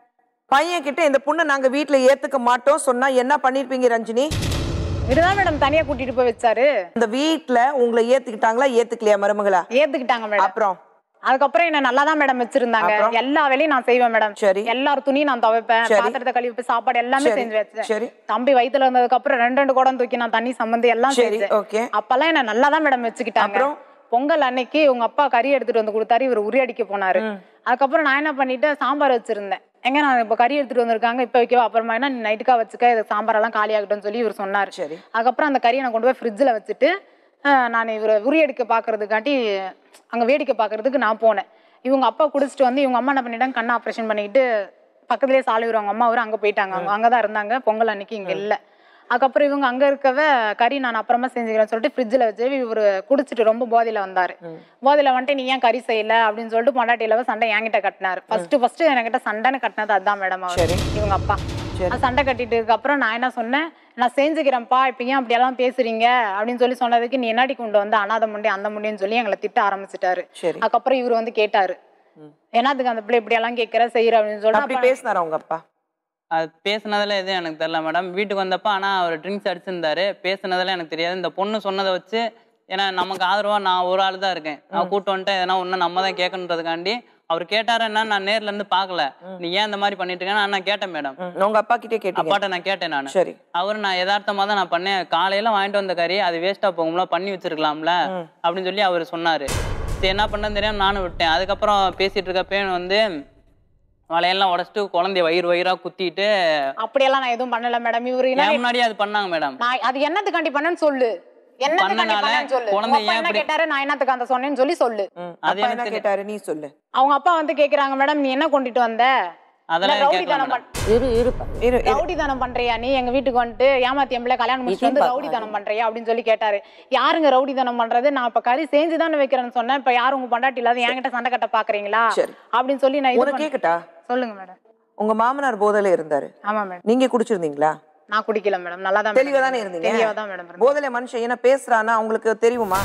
பையன் கிட்ட இந்த பொண்ணை நாங்க வீட்ல ஏத்துக்க மாட்டோம் சொன்னா என்ன பண்ணிருப்பீங்க ரஞ்சினி இதுதான் மேடம் தனியா கூட்டிட்டு போய் வச்சாரு இந்த வீட்ல உங்களை ஏத்துக்கிட்டாங்களா ஏத்துக்கலையா மருமகளா ஏத்துக்கிட்டாங்க மேடம் அப்புறம் அதுக்கப்புறம் என்ன நல்லா தான் மேடம் வச்சிருந்தாங்க அப்புறம்? எல்லா வேலையும் நான் செய்வேன் மேடம் சரி. எல்லார் துணியும் நான் துவைப்பேன் சரி. பாத்திரத்தை கழுவி வைப்பேன், சாப்பாடு எல்லாமே சரி, செஞ்சு வச்சேன் சரி. தம்பி வயித்துல இருந்ததுக்கு அப்புறம் ரெண்டு ரெண்டு குடம் தூக்கி நான் தண்ணி சம்பந்தி எல்லாம் சரி செஞ்சேன் ஓகே அப்பெல்லாம் என்ன நல்லா தான் மேடம் வச்சுக்கிட்டாங்க அப்புறம்? பொங்கல் அன்னைக்கு உங்க அப்பா கறி எடுத்துட்டு வந்து கொடுத்தாரு இவர் உரி அடிக்க போனாரு அதுக்கப்புறம் நான் என்ன பண்ணிட்டேன் சாம்பார் வச்சிருந்தேன் எங்க நான் இப்ப கறி எடுத்துட்டு வந்திருக்காங்க இப்ப வைக்கவா அப்புறமா என்ன நீ நைட்டுக்கா வச்சுக்க இது சாம்பார் எல்லாம் காலி ஆகட்டும்னு சொல்லி இவர் சொன்னாரு சரி. அதுக்கப்புறம் அந்த கறியை நான் கொண்டு போய் ஃப்ரிட்ஜில் வச்சுட்டு அஹ், நான் இவரை உரி எடுக்க பாக்குறதுக்காட்டி அங்க வேடிக்கை பாக்குறதுக்கு நான் போனேன் இவங்க அப்பா குடிச்சிட்டு வந்து இவங்க அம்மா என்ன பண்ணிட்டாங்க கண் ஆப்ரேஷன் பண்ணிட்டு பக்கத்துலேயே சாலையூர் அவங்க அம்மா அவரு அங்க போயிட்டாங்க அவங்க அங்கதான் இருந்தாங்க பொங்கல் அன்னைக்கு இங்க இல்ல அதுக்கப்புறம் இவங்க அங்க இருக்கவ கறி நான் அப்புறமா செஞ்சுக்கிறேன்னு சொல்லிட்டு ஃப்ரிட்ஜில் வச்சு இவர் குடிச்சிட்டு ரொம்ப போதையில வந்தாரு போதையில வந்துட்டு நீ ஏன் கறி செய்யல அப்படின்னு சொல்லிட்டு பொண்டாட்டியில சண்டை என்கிட்ட கட்டினாரு ஃபர்ஸ்ட் ஃபர்ஸ்ட் என்கிட்ட சண்டைன்னு கட்டினது அதுதான் மேடம் சரி. இவங்க அப்பா சரி. அது சண்டை கட்டிட்டதுக்கு அப்புறம் நான் என்ன சொன்னேன் நான் செஞ்சுக்கிறேன்ப்பா இப்போ ஏன் அப்படியெல்லாம் பேசுறீங்க அப்படின்னு சொல்லி சொன்னதுக்கு நீ என்னடி கொண்டு வந்து அனாதை முண்டி அந்த முண்டின்னு சொல்லி எங்களை திட்ட ஆரம்பிச்சிட்டாரு சரி அதுக்கப்புறம் இவர் வந்து கேட்டாரு என்னத்துக்கு அந்த பிள்ளை இப்படியெல்லாம் கேட்கிற செய்யற அப்படின்னு அப்படி சொல்லிட்டு பேசினாரா உங்க அப்பா அது பேசுனதுல எதுவும் எனக்கு தெரியல மேடம் வீட்டுக்கு வந்தப்ப ஆனா அவர் ட்ரிங்க்ஸ் அடிச்சிருந்தாரு பேசுனதுல எனக்கு தெரியாது இந்த பொண்ணு சொன்னதை வச்சு ஏன்னா நமக்கு ஆதரவா நான் ஒரு ஆள் தான் இருக்கேன் நான் கூட்டு வந்துட்டேன் எதனா ஒண்ணு நம்ம தான் கேட்கணுன்றதுக்காண்டி அவர் கேட்டாரு என்ன நான் நேர்ல இருந்து பார்க்கல நீ ஏன் இந்த மாதிரி பண்ணிட்டு இருக்கேன்னு நான் கேட்டேன் மேடம் ம், உங்க அப்பா கிட்டே கேட்டீங்க அப்பாட்ட நான் கேட்டேன் நான் சரி அவர் நான் யதார்த்தமா தான் நான் பண்ணேன் காலையில வாங்கிட்டு வந்த கறி அது வேஸ்டா போகும்ல பண்ணி வச்சிருக்கலாம்ல அப்படின்னு சொல்லி அவர் சொன்னாரு சரி என்ன பண்ணேன்னு தெரியாம நானும் விட்டேன் அதுக்கப்புறம் பேசிட்டு இருக்கப்ப வந்து வலையெல்லாம் உடச்சிட்டு குழந்தைய வயிறு வயிறா குத்திட்டு அப்படியெல்லாம் நான் எதுவும் பண்ணல மேடம் இவரு என்ன என் முன்னாடியே அது பண்ணாங்க மேடம் நான் அது என்னத்துக்காண்டி பண்ணேன்னு சொல்லு என்னத்துக்காண்டி பண்ணனால பண்ணேன்னு சொல்லு உங்க குழந்தை அப்பா ஏன் என்ன இப்படி- கேட்டாரு நான் என்னத்துக்கு அந்த சொன்னேன்னு சொல்லி சொல்லு ம், அது அப்பா எனக்கு என்ன தெரி- கேட்டாரு நீ சொல்லு அவங்க அப்பா வந்து கேக்குறாங்க மேடம் நீ என்ன கொண்டுட்டு வந்த அதெல்லாம் ரவுடி கேட்கல தானம் மேடம் பண் இரு இருப்பா இரு இரு. ரவுடி தானம் பண்றியா நீ எங்க வீட்டுக்கு வந்துட்டு ஏமாத்தி எம்பளை கல்யாணம் முடிச்சுட்டு வந்து இதையும் ரவுடி தானம் பண்றியா அப்படின்னு சொல்லி கேட்டாரு யாருங்க ரவுடி தானம் பண்றது நான் இப்ப கறி செஞ்சு தானே வைக்கிறேன்னு சொன்னேன் இப்ப யாரும் உங்க பொண்டாட்டி இல்லாத என்கிட்ட சண்டை கட்ட பாக்குறீங்களா சரி. அப்படின்னு சொல்லி நான் இது உனக்கு பண்ண- கேக்கட்டா சொல்லுங்க மேடம் உங்க மாமனார் போதையில இருந்தாரு ஆமா மேடம் நீங்க குடிச்சிருந்தீங்களா நான் குடிக்கல மேடம் நல்லா தான் தெளிவா தானே இருந்தீங்க தெளிவா தான் மேடம் போதையில மனுஷன் என்ன பேசுறானா உங்களுக்கு தெரியுமா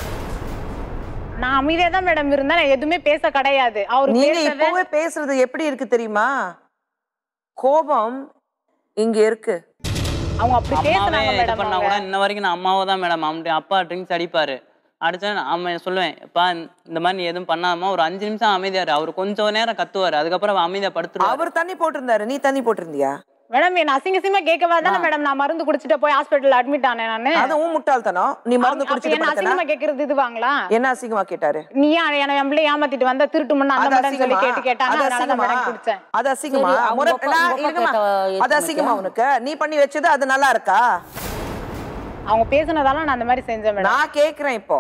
நான் அமைதியா தான் மேடம் இருந்தேன் நான் எதுவுமே பேச கிடையாது அவர் நீங்க பேசவே இப்பவே பேசுறது எப்படி இருக்கு தெரியுமா கோபம் இங்க இருக்கு அவங்க அப்படி அம்மாவே பேசுனாங்க இது மேடம் பண்ணா கூட இன்ன வரைக்கும் நான் அம்மாவை தான் மேடம் அவன் அப்பா ட்ரிங்க்ஸ் அடிப்பாரு அடிச்சா அவன் சொல்லுவேன் எப்பா இந்த மாதிரி நீ எதுவும் பண்ணாம ஒரு அஞ்சு நிமிஷம் அமைதியாரு அவர் கொஞ்ச நேரம் கத்துவாரு அதுக்கப்புறம் அவன் அமைதியா படுத்துருவாரு அவர் தண்ணி போட்டிருந்தாரு நீ தண்ணி போட்டிருந்தியா மேடம் என்ன அசிங்க அசிங்கமா கேட்கவா தானே மேடம் நான் மருந்து குடிச்சிட்டு போய் ஹாஸ்பிட்டல் அட்மிட் ஆனேன் நானு அதுவும் முட்டாள்தனம் நீ மருந்து அப்ப குடிச்சிட்டு என்ன படுத்தனா அசிங்கமா கேக்குறது இதுவாங்களா என்ன அசிங்கமா கேட்டாரு நீ ஏன் என்ன என் பிள்ளை ஏமாத்திட்டு வந்த திருட்டு முன்ன அந்த அது மேடம் சொல்லி அசிங்கமா? கேட்டு கேட்டாங்க அது அதனால தான் அசிங்கமா? மேடம் குடிச்சேன் அது அசிங்கமா சரி, அவங்க முறை- அப்பா- நான் உங்க அப்பா இருங்கம்மா. கேட்ட அது ஏத்துக்க அசிங்கமா மாட்டியா? உனக்கு நீ பண்ணி வச்சது அது நல்லா இருக்கா அவங்க பேசுனதால நான் அந்த மாதிரி செஞ்சேன் மேடம் நான் கேக்குறேன் இப்போ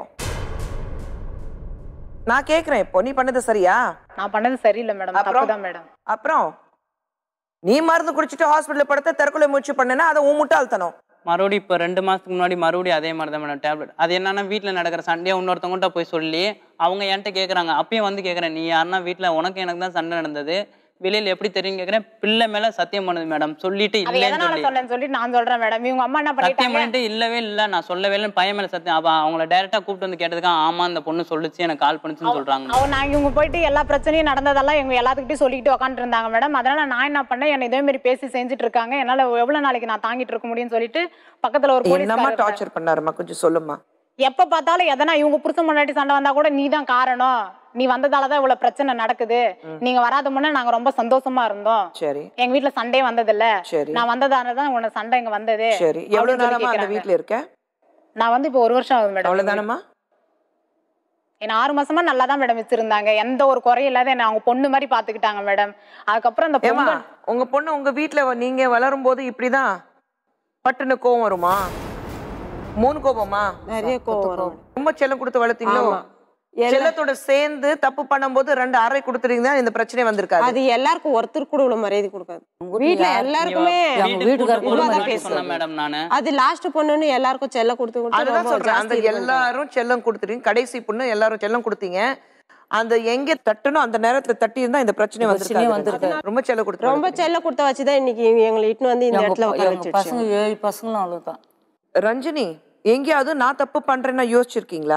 நான் கேக்குறேன் இப்போ நீ பண்ணது சரியா நான் பண்ணது சரியில்லை மேடம் அப்புறம்? தப்பு தான் மேடம் அப்புறம் நீ மருந்து குடிச்சிட்டு ஹாஸ்பிட்டல் படுத்த தற்கொலை முயற்சி பண்ணனா அது உன் முட்டாள்தனம் மறுபடியும் இப்போ ரெண்டு மாசத்துக்கு முன்னாடி மறுபடியும் அதே மாதிரி தான் மேடம் டேப்லெட் அது என்னன்னா வீட்டில் நடக்கிற சண்டையை இன்னொருத்தவங்கள்ட்ட போய் சொல்லி அவங்க என்கிட்ட கேட்குறாங்க அப்பயும் வந்து கேட்குறேன் நீ யாருன்னா வீட்டில் உனக்கு எனக்கு தான் சண்டை நடந்தது வெளியில் எப்படி தெரியும் கேட்குறேன் பிள்ளை மேலே சத்தியம் பண்ணுது மேடம் சொல்லிட்டு அது இல்லைன்னு எதனால சொல்லி சொன்னேன்னு சொல்லி நான் சொல்றேன் மேடம் இவங்க அம்மா என்ன சத்தியம் பண்ணிட்டாங்க பண்ணிட்டு இல்லவே இல்லை நான் சொல்லவே இல்லைன்னு பையன் மேலே சத்தியம் அவ அவங்கள டேரெக்டாக கூப்பிட்டு வந்து கேட்டதுக்கு ஆமா இந்த பொண்ணு சொல்லுச்சு எனக்கு கால் பண்ணுச்சுன்னு சொல்றாங்க அவ நாங்க இவங்க போயிட்டு எல்லா பிரச்சனையும் நடந்ததெல்லாம் இவங்க எல்லாத்துக்கிட்டையும் சொல்லிட்டு உட்காந்துட்டு இருந்தாங்க மேடம் அதனால நான் என்ன பண்ணேன் என்ன இதே மாதிரி பேசி செஞ்சுட்டு இருக்காங்க என்னால எவ்வளவு நாளைக்கு நான் தாங்கிட்டு இருக்க முடியும்னு சொல்லிட்டு பக்கத்துல ஒரு என்னம்மா போலீஸ் டார்ச்சர் பண்ணாருமா கொஞ்சம் சொல்லுமா எப்ப பார்த்தாலும் எதனா இவங்க புருஷன் முன்னாடி சண்டை வந்தா கூட நீ தான் காரணம் நீ வந்ததாலதான் இவ்வளவு பிரச்சனை நடக்குது நீங்க வராத முன்னே நாங்க ரொம்ப சந்தோஷமா இருந்தோம் சரி எங்க வீட்ல சண்டையே வந்தது இல்ல சரி நான் வந்ததால தான் உனக்கு சண்டை இங்க வந்தது சரி எவ்வளவு அப்படின்னு சொல்லி நேரமா அந்த கேக்குறாங்க. வீட்ல இருக்க நான் வந்து இப்போ ஒரு வருஷம் ஆகுது மேடம் அவ்வளவுதானம்மா என்ன ஆறு மாசமா நல்லா தான் மேடம் வச்சிருந்தாங்க எந்த ஒரு குறையும் இல்லாத என்ன அவங்க பொண்ணு மாதிரி பாத்துக்கிட்டாங்க மேடம் அதுக்கப்புறம் அந்த ஏமா பொங்கல் உங்க பொண்ணு உங்க வீட்ல வ- நீங்க வளரும் போது இப்படிதான் பட்டுன்னு கோவம் வருமா மூணு கோபமா நிறைய கோவம் வரும் ரொம்ப செல்லம் கொடுத்து வளர்த்தீங்களோ ஆமா. எல்லா- செல்லத்தோட சேர்ந்து தப்பு பண்ணும்போது ரெண்டு அறை கொடுத்துட்டீங்கன்னா இந்த பிரச்சனை வந்திருக்காது அது எல்லாருக்கும் ஒருத்தர் கூட இவ்வளவு மரியாதை கொடுக்காது உங்க வீட்ல வீட்டுல யார் எல்லாருக்குமே எங்க வீட்டுக்கு வீட்டுக்காரர் கூட்டு இதுவா போகும்போது தான் அப்படி சொன்னேன் பேசுவாங்க. மேடம் நானு அது லாஸ்ட் பொண்ணுன்னு எல்லாருக்கும் செல்ல கொடுத்து கொடுத்து அதுதான் ரொம்ப சொல்றேன் அந்த ஜாஸ்தி இது பண்றாங்க. எல்லாரும் செல்லம் கொடுத்துட்டீங்க கடைசி பொண்ணு எல்லாரும் செல்லம் கொடுத்தீங்க அந்த எங்க தட்டணும் அந்த நேரத்துல தட்டி இருந்தா இந்த பிரச்சனை பிரச்சனையே வந்திருக்காது வந்திருக்காது. ரொம்ப செல்லம் கொடுத்து ரொம்ப செல்ல கொடுத்த வச்சுதான் இன்னைக்கு எங்களை இட்டுன்னு வந்து இந்த எங்க இடத்துல ப- உட்கார எங்க வச்சிருச்சு பசங்க ஏழு பசங்களும் அவ்வளவுதான் ரஞ்சினி எங்கேயாவது நான் தப்பு பண்றேன்னா யோசிச்சிருக்கீங்களா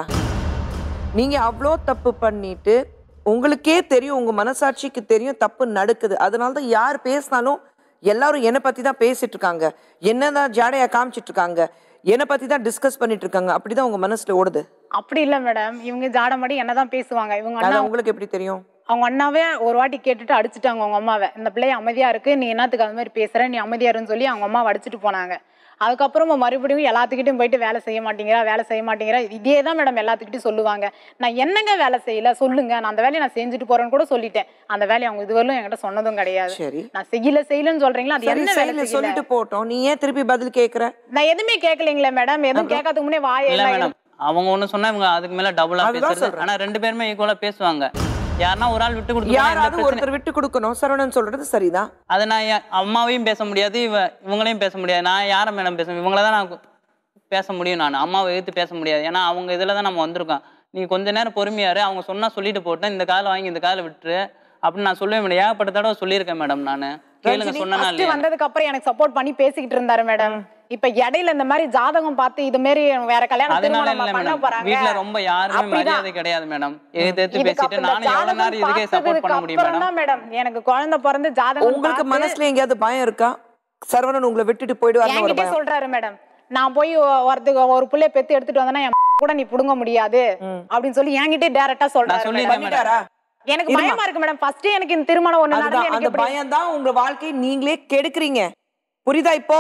நீங்க அவ்வளோ தப்பு பண்ணிட்டு உங்களுக்கே தெரியும் உங்க மனசாட்சிக்கு தெரியும் தப்பு நடக்குது அதனால தான் யார் பேசினாலும் எல்லாரும் என்னை பத்தி தான் பேசிட்டு இருக்காங்க என்னதான் ஜாடையா காமிச்சிட்டு இருக்காங்க என்னை பத்தி தான் டிஸ்கஸ் பண்ணிட்டு இருக்காங்க அப்படிதான் உங்க மனசுல ஓடுது அப்படி இல்ல மேடம் இவங்க ஜாடமாடி என்னதான் பேசுவாங்க இவங்க அது அண்ணா உங்களுக்கு எப்படி தெரியும் அவங்க அண்ணாவே ஒரு வாட்டி கேட்டுட்டு அடிச்சுட்டாங்க அவங்க அம்மாவை இந்த பிள்ளை அமைதியா இருக்கு நீ என்னத்துக்கு அது மாதிரி பேசுற நீ அமைதியா இருன்னு சொல்லி அவங்க அம்மாவை அடிச்சுட்டு போனாங்க அதுக்கப்புறமா மறுபடியும் எல்லாத்துக்கிட்டையும் போயிட்டு வேலை செய்ய மாட்டேங்கிறா வேலை செய்ய மாட்டேங்கிறா இதே தான் மேடம் எல்லாத்துக்கிட்டையும் சொல்லுவாங்க நான் என்னங்க வேலை செய்யல சொல்லுங்க நான் அந்த வேலையை நான் செஞ்சுட்டு போறேன்னு கூட சொல்லிட்டேன் அந்த வேலையை அவங்க இதுவரையிலும் என்கிட்ட சொன்னதும் கிடையாது சரி நான் செய்யல செய்யலன்னு சொல்றீங்களா அது சரி என்ன வேலை சைடுல செய்யல சொல்லிட்டு போட்டோம் நீ ஏன் திருப்பி பதில் கேக்குற நான் எதுவுமே கேட்கலீங்களே மேடம் எதுவும் கேட்காததுக்கு முன்னே வாய இல்ல எல்லாம் மேடம் அவங்க ஒண்ணு சொன்னா இவங்க அதுக்கு மேல டபுளா அதுதான் பேசுறது சொல்றேன். ஆனா ரெண்டு பேருமே ஈக்குவலா பேசுவாங்க யாருன்னா ஒரு ஆள் விட்டு கொடுத்து யாராவது ஒருத்தர் விட்டு கொடுக்கணும் சரவணன் சொல்றது சரிதான் அதை நான் என் அம்மாவையும் பேச முடியாது இவ இவங்களையும் பேச முடியாது நான் யாரை மேடம் பேச இவங்கள தான் நான் பேச முடியும் நான் அம்மாவை எதிர்த்து பேச முடியாது ஏன்னா அவங்க இதில் தான் நம்ம வந்திருக்கோம் நீ கொஞ்ச நேரம் பொறுமையாரு அவங்க சொன்னா சொல்லிட்டு போட்டேன் இந்த காலை வாங்கி இந்த காலை விட்டுரு அப்படின்னு நான் சொல்லவே முடியாது ஏகப்பட்ட தடவை சொல்லியிருக்கேன் மேடம் நான் கேளுங்க சொன்னா ஃபர்ஸ்ட் இல்லையா வந்ததுக்கு அப்புறம் எனக்கு சப்போர்ட் பண்ணி பேசிக்கிட்டு இருந்தாரு மேடம் இப்ப இடையில இந்த மாதிரி ஜாதகம் பார்த்து இது மாதிரி வேற கல்யாணம் அதனால திருமணம் இல்ல பண்ண மேடம் போறாங்க வீட்ல ரொம்ப யாருமே அப்படிதான். மரியாதை கிடையாது மேடம் எதிர்த்து எடுத்து இதுக்கு பேசிட்டு அப்புறம் இந்த நானும் எவ்வளவு நேரம் இதுக்கே ஜாதகம் சப்போர்ட் பண்ண முடியும் பார்த்ததுக்கு மேடம் அப்புறம் தான் மேடம் எனக்கு குழந்தை பிறந்து ஜாதகம் உங்களுக்கு பார்த்து மனசுல எங்கேயாவது பயம் இருக்கா சரவணன் உங்களை விட்டுட்டு போயிடுவாருன்னு ஒரு என்கிட்ட பயம் சொல்றாரு மேடம் நான் போய் ஒருத்துக்கு ஒரு புள்ளைய பெத்து எடுத்துட்டு வந்தேன்னா என் கூட நீ புடுங்க முடியாது அப்படின்னு சொல்லி என்கிட்ட டைரக்டா சொல்றாரு நான் madam. சொல்லியிருக்கேன் மேடம் பண்ணிட்டாரா எனக்கு இருமா. பயமா இருக்கு மேடம் ஃபர்ஸ்ட் எனக்கு இந்த திருமணம் ஒண்ணு நடந்து அதுதான் எனக்கு அந்த எப்படி பயம் தான் உங்க வாழ்க்கையை நீங்களே கெடுக்குறீங்க புரியுதா இப்போ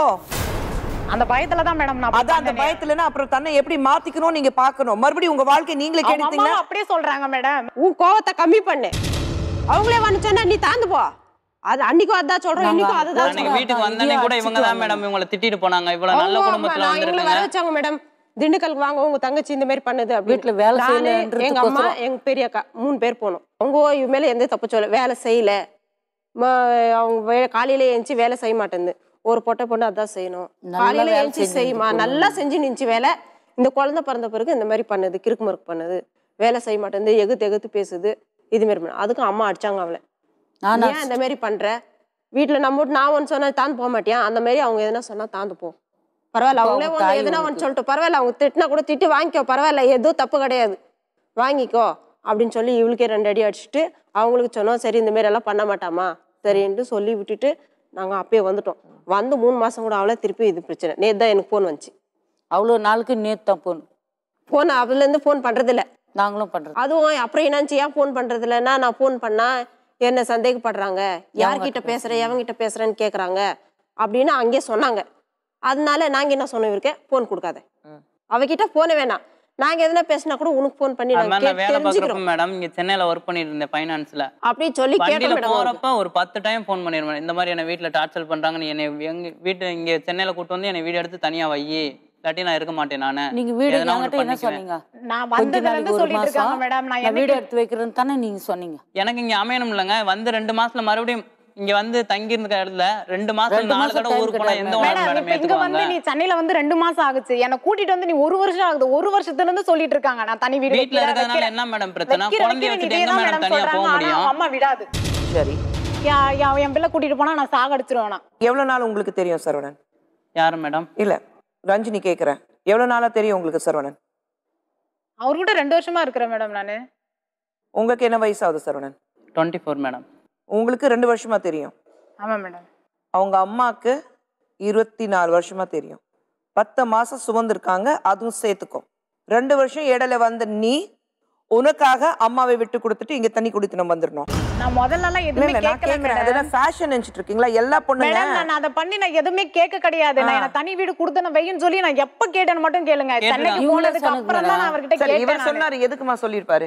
அந்த பயத்துல தான் மேடம் நான் அதான் அந்த பயத்துலன்னா அப்புறம் தன்னை எப்படி மாத்திக்கணும் நீங்க பாக்கணும் மறுபடியும் உங்க வாழ்க்கையை நீங்களே அவங்க கெடுத்தீங்கன்னா அம்மாவும் அப்படியே சொல்றாங்க மேடம் உன் கோவத்தை கம்மி பண்ணு அவங்களே வந்து சொன்னா நீ தாந்து போ அது அன்னைக்கும் அதான் சொல்றேன் இன்னைக்கும் அதுதான் அன்னைக்கு சொல்றேன். வீட்டுக்கு வந்தனே கூட இவங்க தான் மேடம் இவங்களை திட்டிட்டு போனாங்க இவ்வளவு நல்ல அவங்க குடும்பத்துல நான் இவங்களை வர வந்துருக்காங்க வச்சாங்க மேடம் திண்டுக்கலுக்கு வாங்க உங்க தங்கச்சி இந்த மாதிரி பண்ணுது அப்படின்னு. வீட்டுல வேலை நானு, செய்யலன்றதுக்கு எங்க அம்மா கோசரம். எங்க பெரிய அக்கா மூணு பேர் போனோம் அவங்க இவ மேல எந்த தப்பு சொல்ல வேலை செய்யல ம- அவங்க வே- காலையில எழுந்துச்சு வேலை செய்ய மாட்டேங்குது ஒரு பொட்டை பொண்ணு அதான் செய்யணும் நல்லா காலையில வேலை எழுந்துச்சு செஞ்சு செய்யுமா நின்னுட்டு நல்லா செஞ்சு நின்னுச்சு வேலை இந்த குழந்தை பிறந்த பிறகு இந்த மாதிரி பண்ணுது கிறுக்கு மறுக்கு பண்ணுது வேலை செய்ய மாட்டேங்குது எகுத்து எகுத்து பேசுது இது மாதிரி பண்ணு அதுக்கும் அம்மா அடிச்சாங்க அவளை நானா ஏன் இந்த மாதிரி பண்ற வீட்டுல நம்ம வீட்டு நான் ஒன்று சொன்னா தாந்து போக மாட்டியா அந்த மாதிரி அவங்க எதுனா சொன்னா தாந்து போ பரவாயில்ல அப்ப அவங்களே அவங்க ஒன்று தாய் எதுனா உனக்கு. ஒன்று சொல்லிட்டு பரவாயில்ல அவங்க திட்டினா கூட திட்டு வாங்கிக்கோ பரவாயில்ல எதுவும் தப்பு கிடையாது வாங்கிக்கோ அப்படின்னு சொல்லி இவளுக்கே ரெண்டு அடி அடிச்சுட்டு அவங்களுக்கு சொன்னோம் சரி இந்த மாதிரி எல்லாம் பண்ண மாட்டாமா சரின்ட்டு சொல்லி விட்டுட்டு நாங்கள் அப்பயே வந்துட்டோம் வந்து மூணு மாசம் கூட அவளே திருப்பி இது பிரச்சனை நேத்து தான் எனக்கு ஃபோன் வந்துச்சு அவ்வளோ நாளுக்கு நேத்து தான் போகணும் ஃபோன் அதுலேருந்து ஃபோன் பண்றதில்ல நாங்களும் பண்றது அதுவும் அப்புறம் என்னாச்சு ஏன் ஃபோன் பண்றது இல்லைன்னா நான் ஃபோன் பண்ணா என்ன சந்தேகப்படுறாங்க யார்கிட்ட பேசுற எவங்கிட்ட பேசுறேன்னு கேக்குறாங்க அப்படின்னு அங்கேயே சொன்னாங்க அதனால நாங்க என்ன சொன்னோம் இவருக்கு ஃபோன் கொடுக்காத அவகிட்ட போன வேணாம் நாங்க எதனா பேசினா கூட உனக்கு ஃபோன் பண்ணி அது நாங்க மாதிரி நான் கேட்டு வேலை தெரிஞ்சுக்கிறோம் பார்க்குறப்ப மேடம் இங்க சென்னையில ஒர்க் பண்ணிட்டு இருந்தேன் ஃபைனான்ஸ்ல அப்படி சொல்லி கேட்டோம் வண்டியில மேடம் போறப்ப ஒரு பத்து டைம் ஃபோன் பண்ணிடுவேன் இந்த மாதிரி என்ன வீட்டுல டார்ச்சர் பண்றாங்க நீ என்னை எங்க வீட்டு இங்க சென்னையில கூட்டு வந்து என்னை வீடு எடுத்து தனியா வை இல்லாட்டி நான் இருக்க மாட்டேன் நானு நீங்க வீடு எதனா ஒண்ணு என்கிட்ட என்ன பண்ணிக்குவேன். சொன்னீங்க நான் கொஞ்ச வந்ததுல நாளைக்கு இருந்து ஒரு சொல்லிட்டு இருக்காங்க மாசம் மேடம் நான் நான் என்னைக்கு வீடு எடுத்து வைக்கிறேன்னு தானே நீங்க சொன்னீங்க எனக்கு இங்க அமையணும் இல்லைங்க வந்து ரெண்டு மாசத்துல மறுபடியும் இங்க வந்து தங்கி இருந்த இடத்துல ரெண்டு மாசம் ரெண்டு நாலு மாசம் தடவை time ஊருக்கு போனா எந்த கிடையாது. ஓனர் மேடம் மேடம் இப்ப இங்க வந்து ஏத்துக்குவாங்க நீ சென்னையில வந்து ரெண்டு மாசம் ஆகுச்சு என்ன கூட்டிட்டு வந்து நீ ஒரு வருஷம் ஆகுது ஒரு வருஷத்துல இருந்து சொல்லிட்டு இருக்காங்க நான் தனி வீடு வீட்டுல வைக்கிறேன், இருக்கிறதுனால வைக்கிறேன். என்ன மேடம் பிரச்சனை வைக்கிறேன், குழந்தைய வைக்கிறேன், வச்சுட்டு இதே எங்க தான் மேடம் மேடம் தனியா போக சொல்றாங்க. ஆனா முடியும் அவங்க அம்மா விடாது சரி யா- யா- என் பிள்ளை கூட்டிட்டு போனா நான் சாகடிச்சிருவேன் நான். எவ்வளவு நாள் உங்களுக்கு தெரியும் சரவணன் யாரு மேடம் இல்ல ரஞ்சினி கேக்குறேன் எவ்வளவு நாளா தெரியும் உங்களுக்கு சரவணன் அவர்கிட்ட ரெண்டு வருஷமா இருக்கிறேன் மேடம் நானு உங்களுக்கு என்ன வயசாகுது சரவணன் டுவெண்ட்டி ஃபோர் மேடம் உங்களுக்கு ரெண்டு வருஷமா தெரியும் ஆமா மேடம் அவங்க அம்மாக்கு இருபத்தி நாலு வருஷமா தெரியும் பத்து மாசம் சுமந்திருக்காங்க அதுவும் சேர்த்துக்கோ ரெண்டு வருஷம் இடையில வந்த நீ உனக்காக அம்மாவை விட்டு கொடுத்துட்டு இங்க தண்ணி குடித்து நம்ம வந்துடணும் நான் முதல்ல எல்லாம் இல்ல எதுவுமே இல்ல நான் கேட்கல கேக்குறேன் மேடம் அதெல்லாம் ஃபேஷன் நினைச்சிட்டு இருக்கீங்களா எல்லா பொண்ணுங்க மேடம் நான் அதை பண்ணி நான் எதுவுமே கேட்க கிடையாது நான் ஆ. எனக்கு தனி வீடு கொடுத்து நான் வைன்னு சொல்லி நான் எப்ப கேட்டேன்னு மட்டும் கேளுங்க கேட்டுதான். சென்னைக்கு இவங்களே போனதுக்கு சொன்னது அப்புறம் தான் நான் அவர்கிட்ட சரி கேட்டேன் இவர் நானு. சொன்னாரு எதுக்குமா சொல்லியிருப்பாரு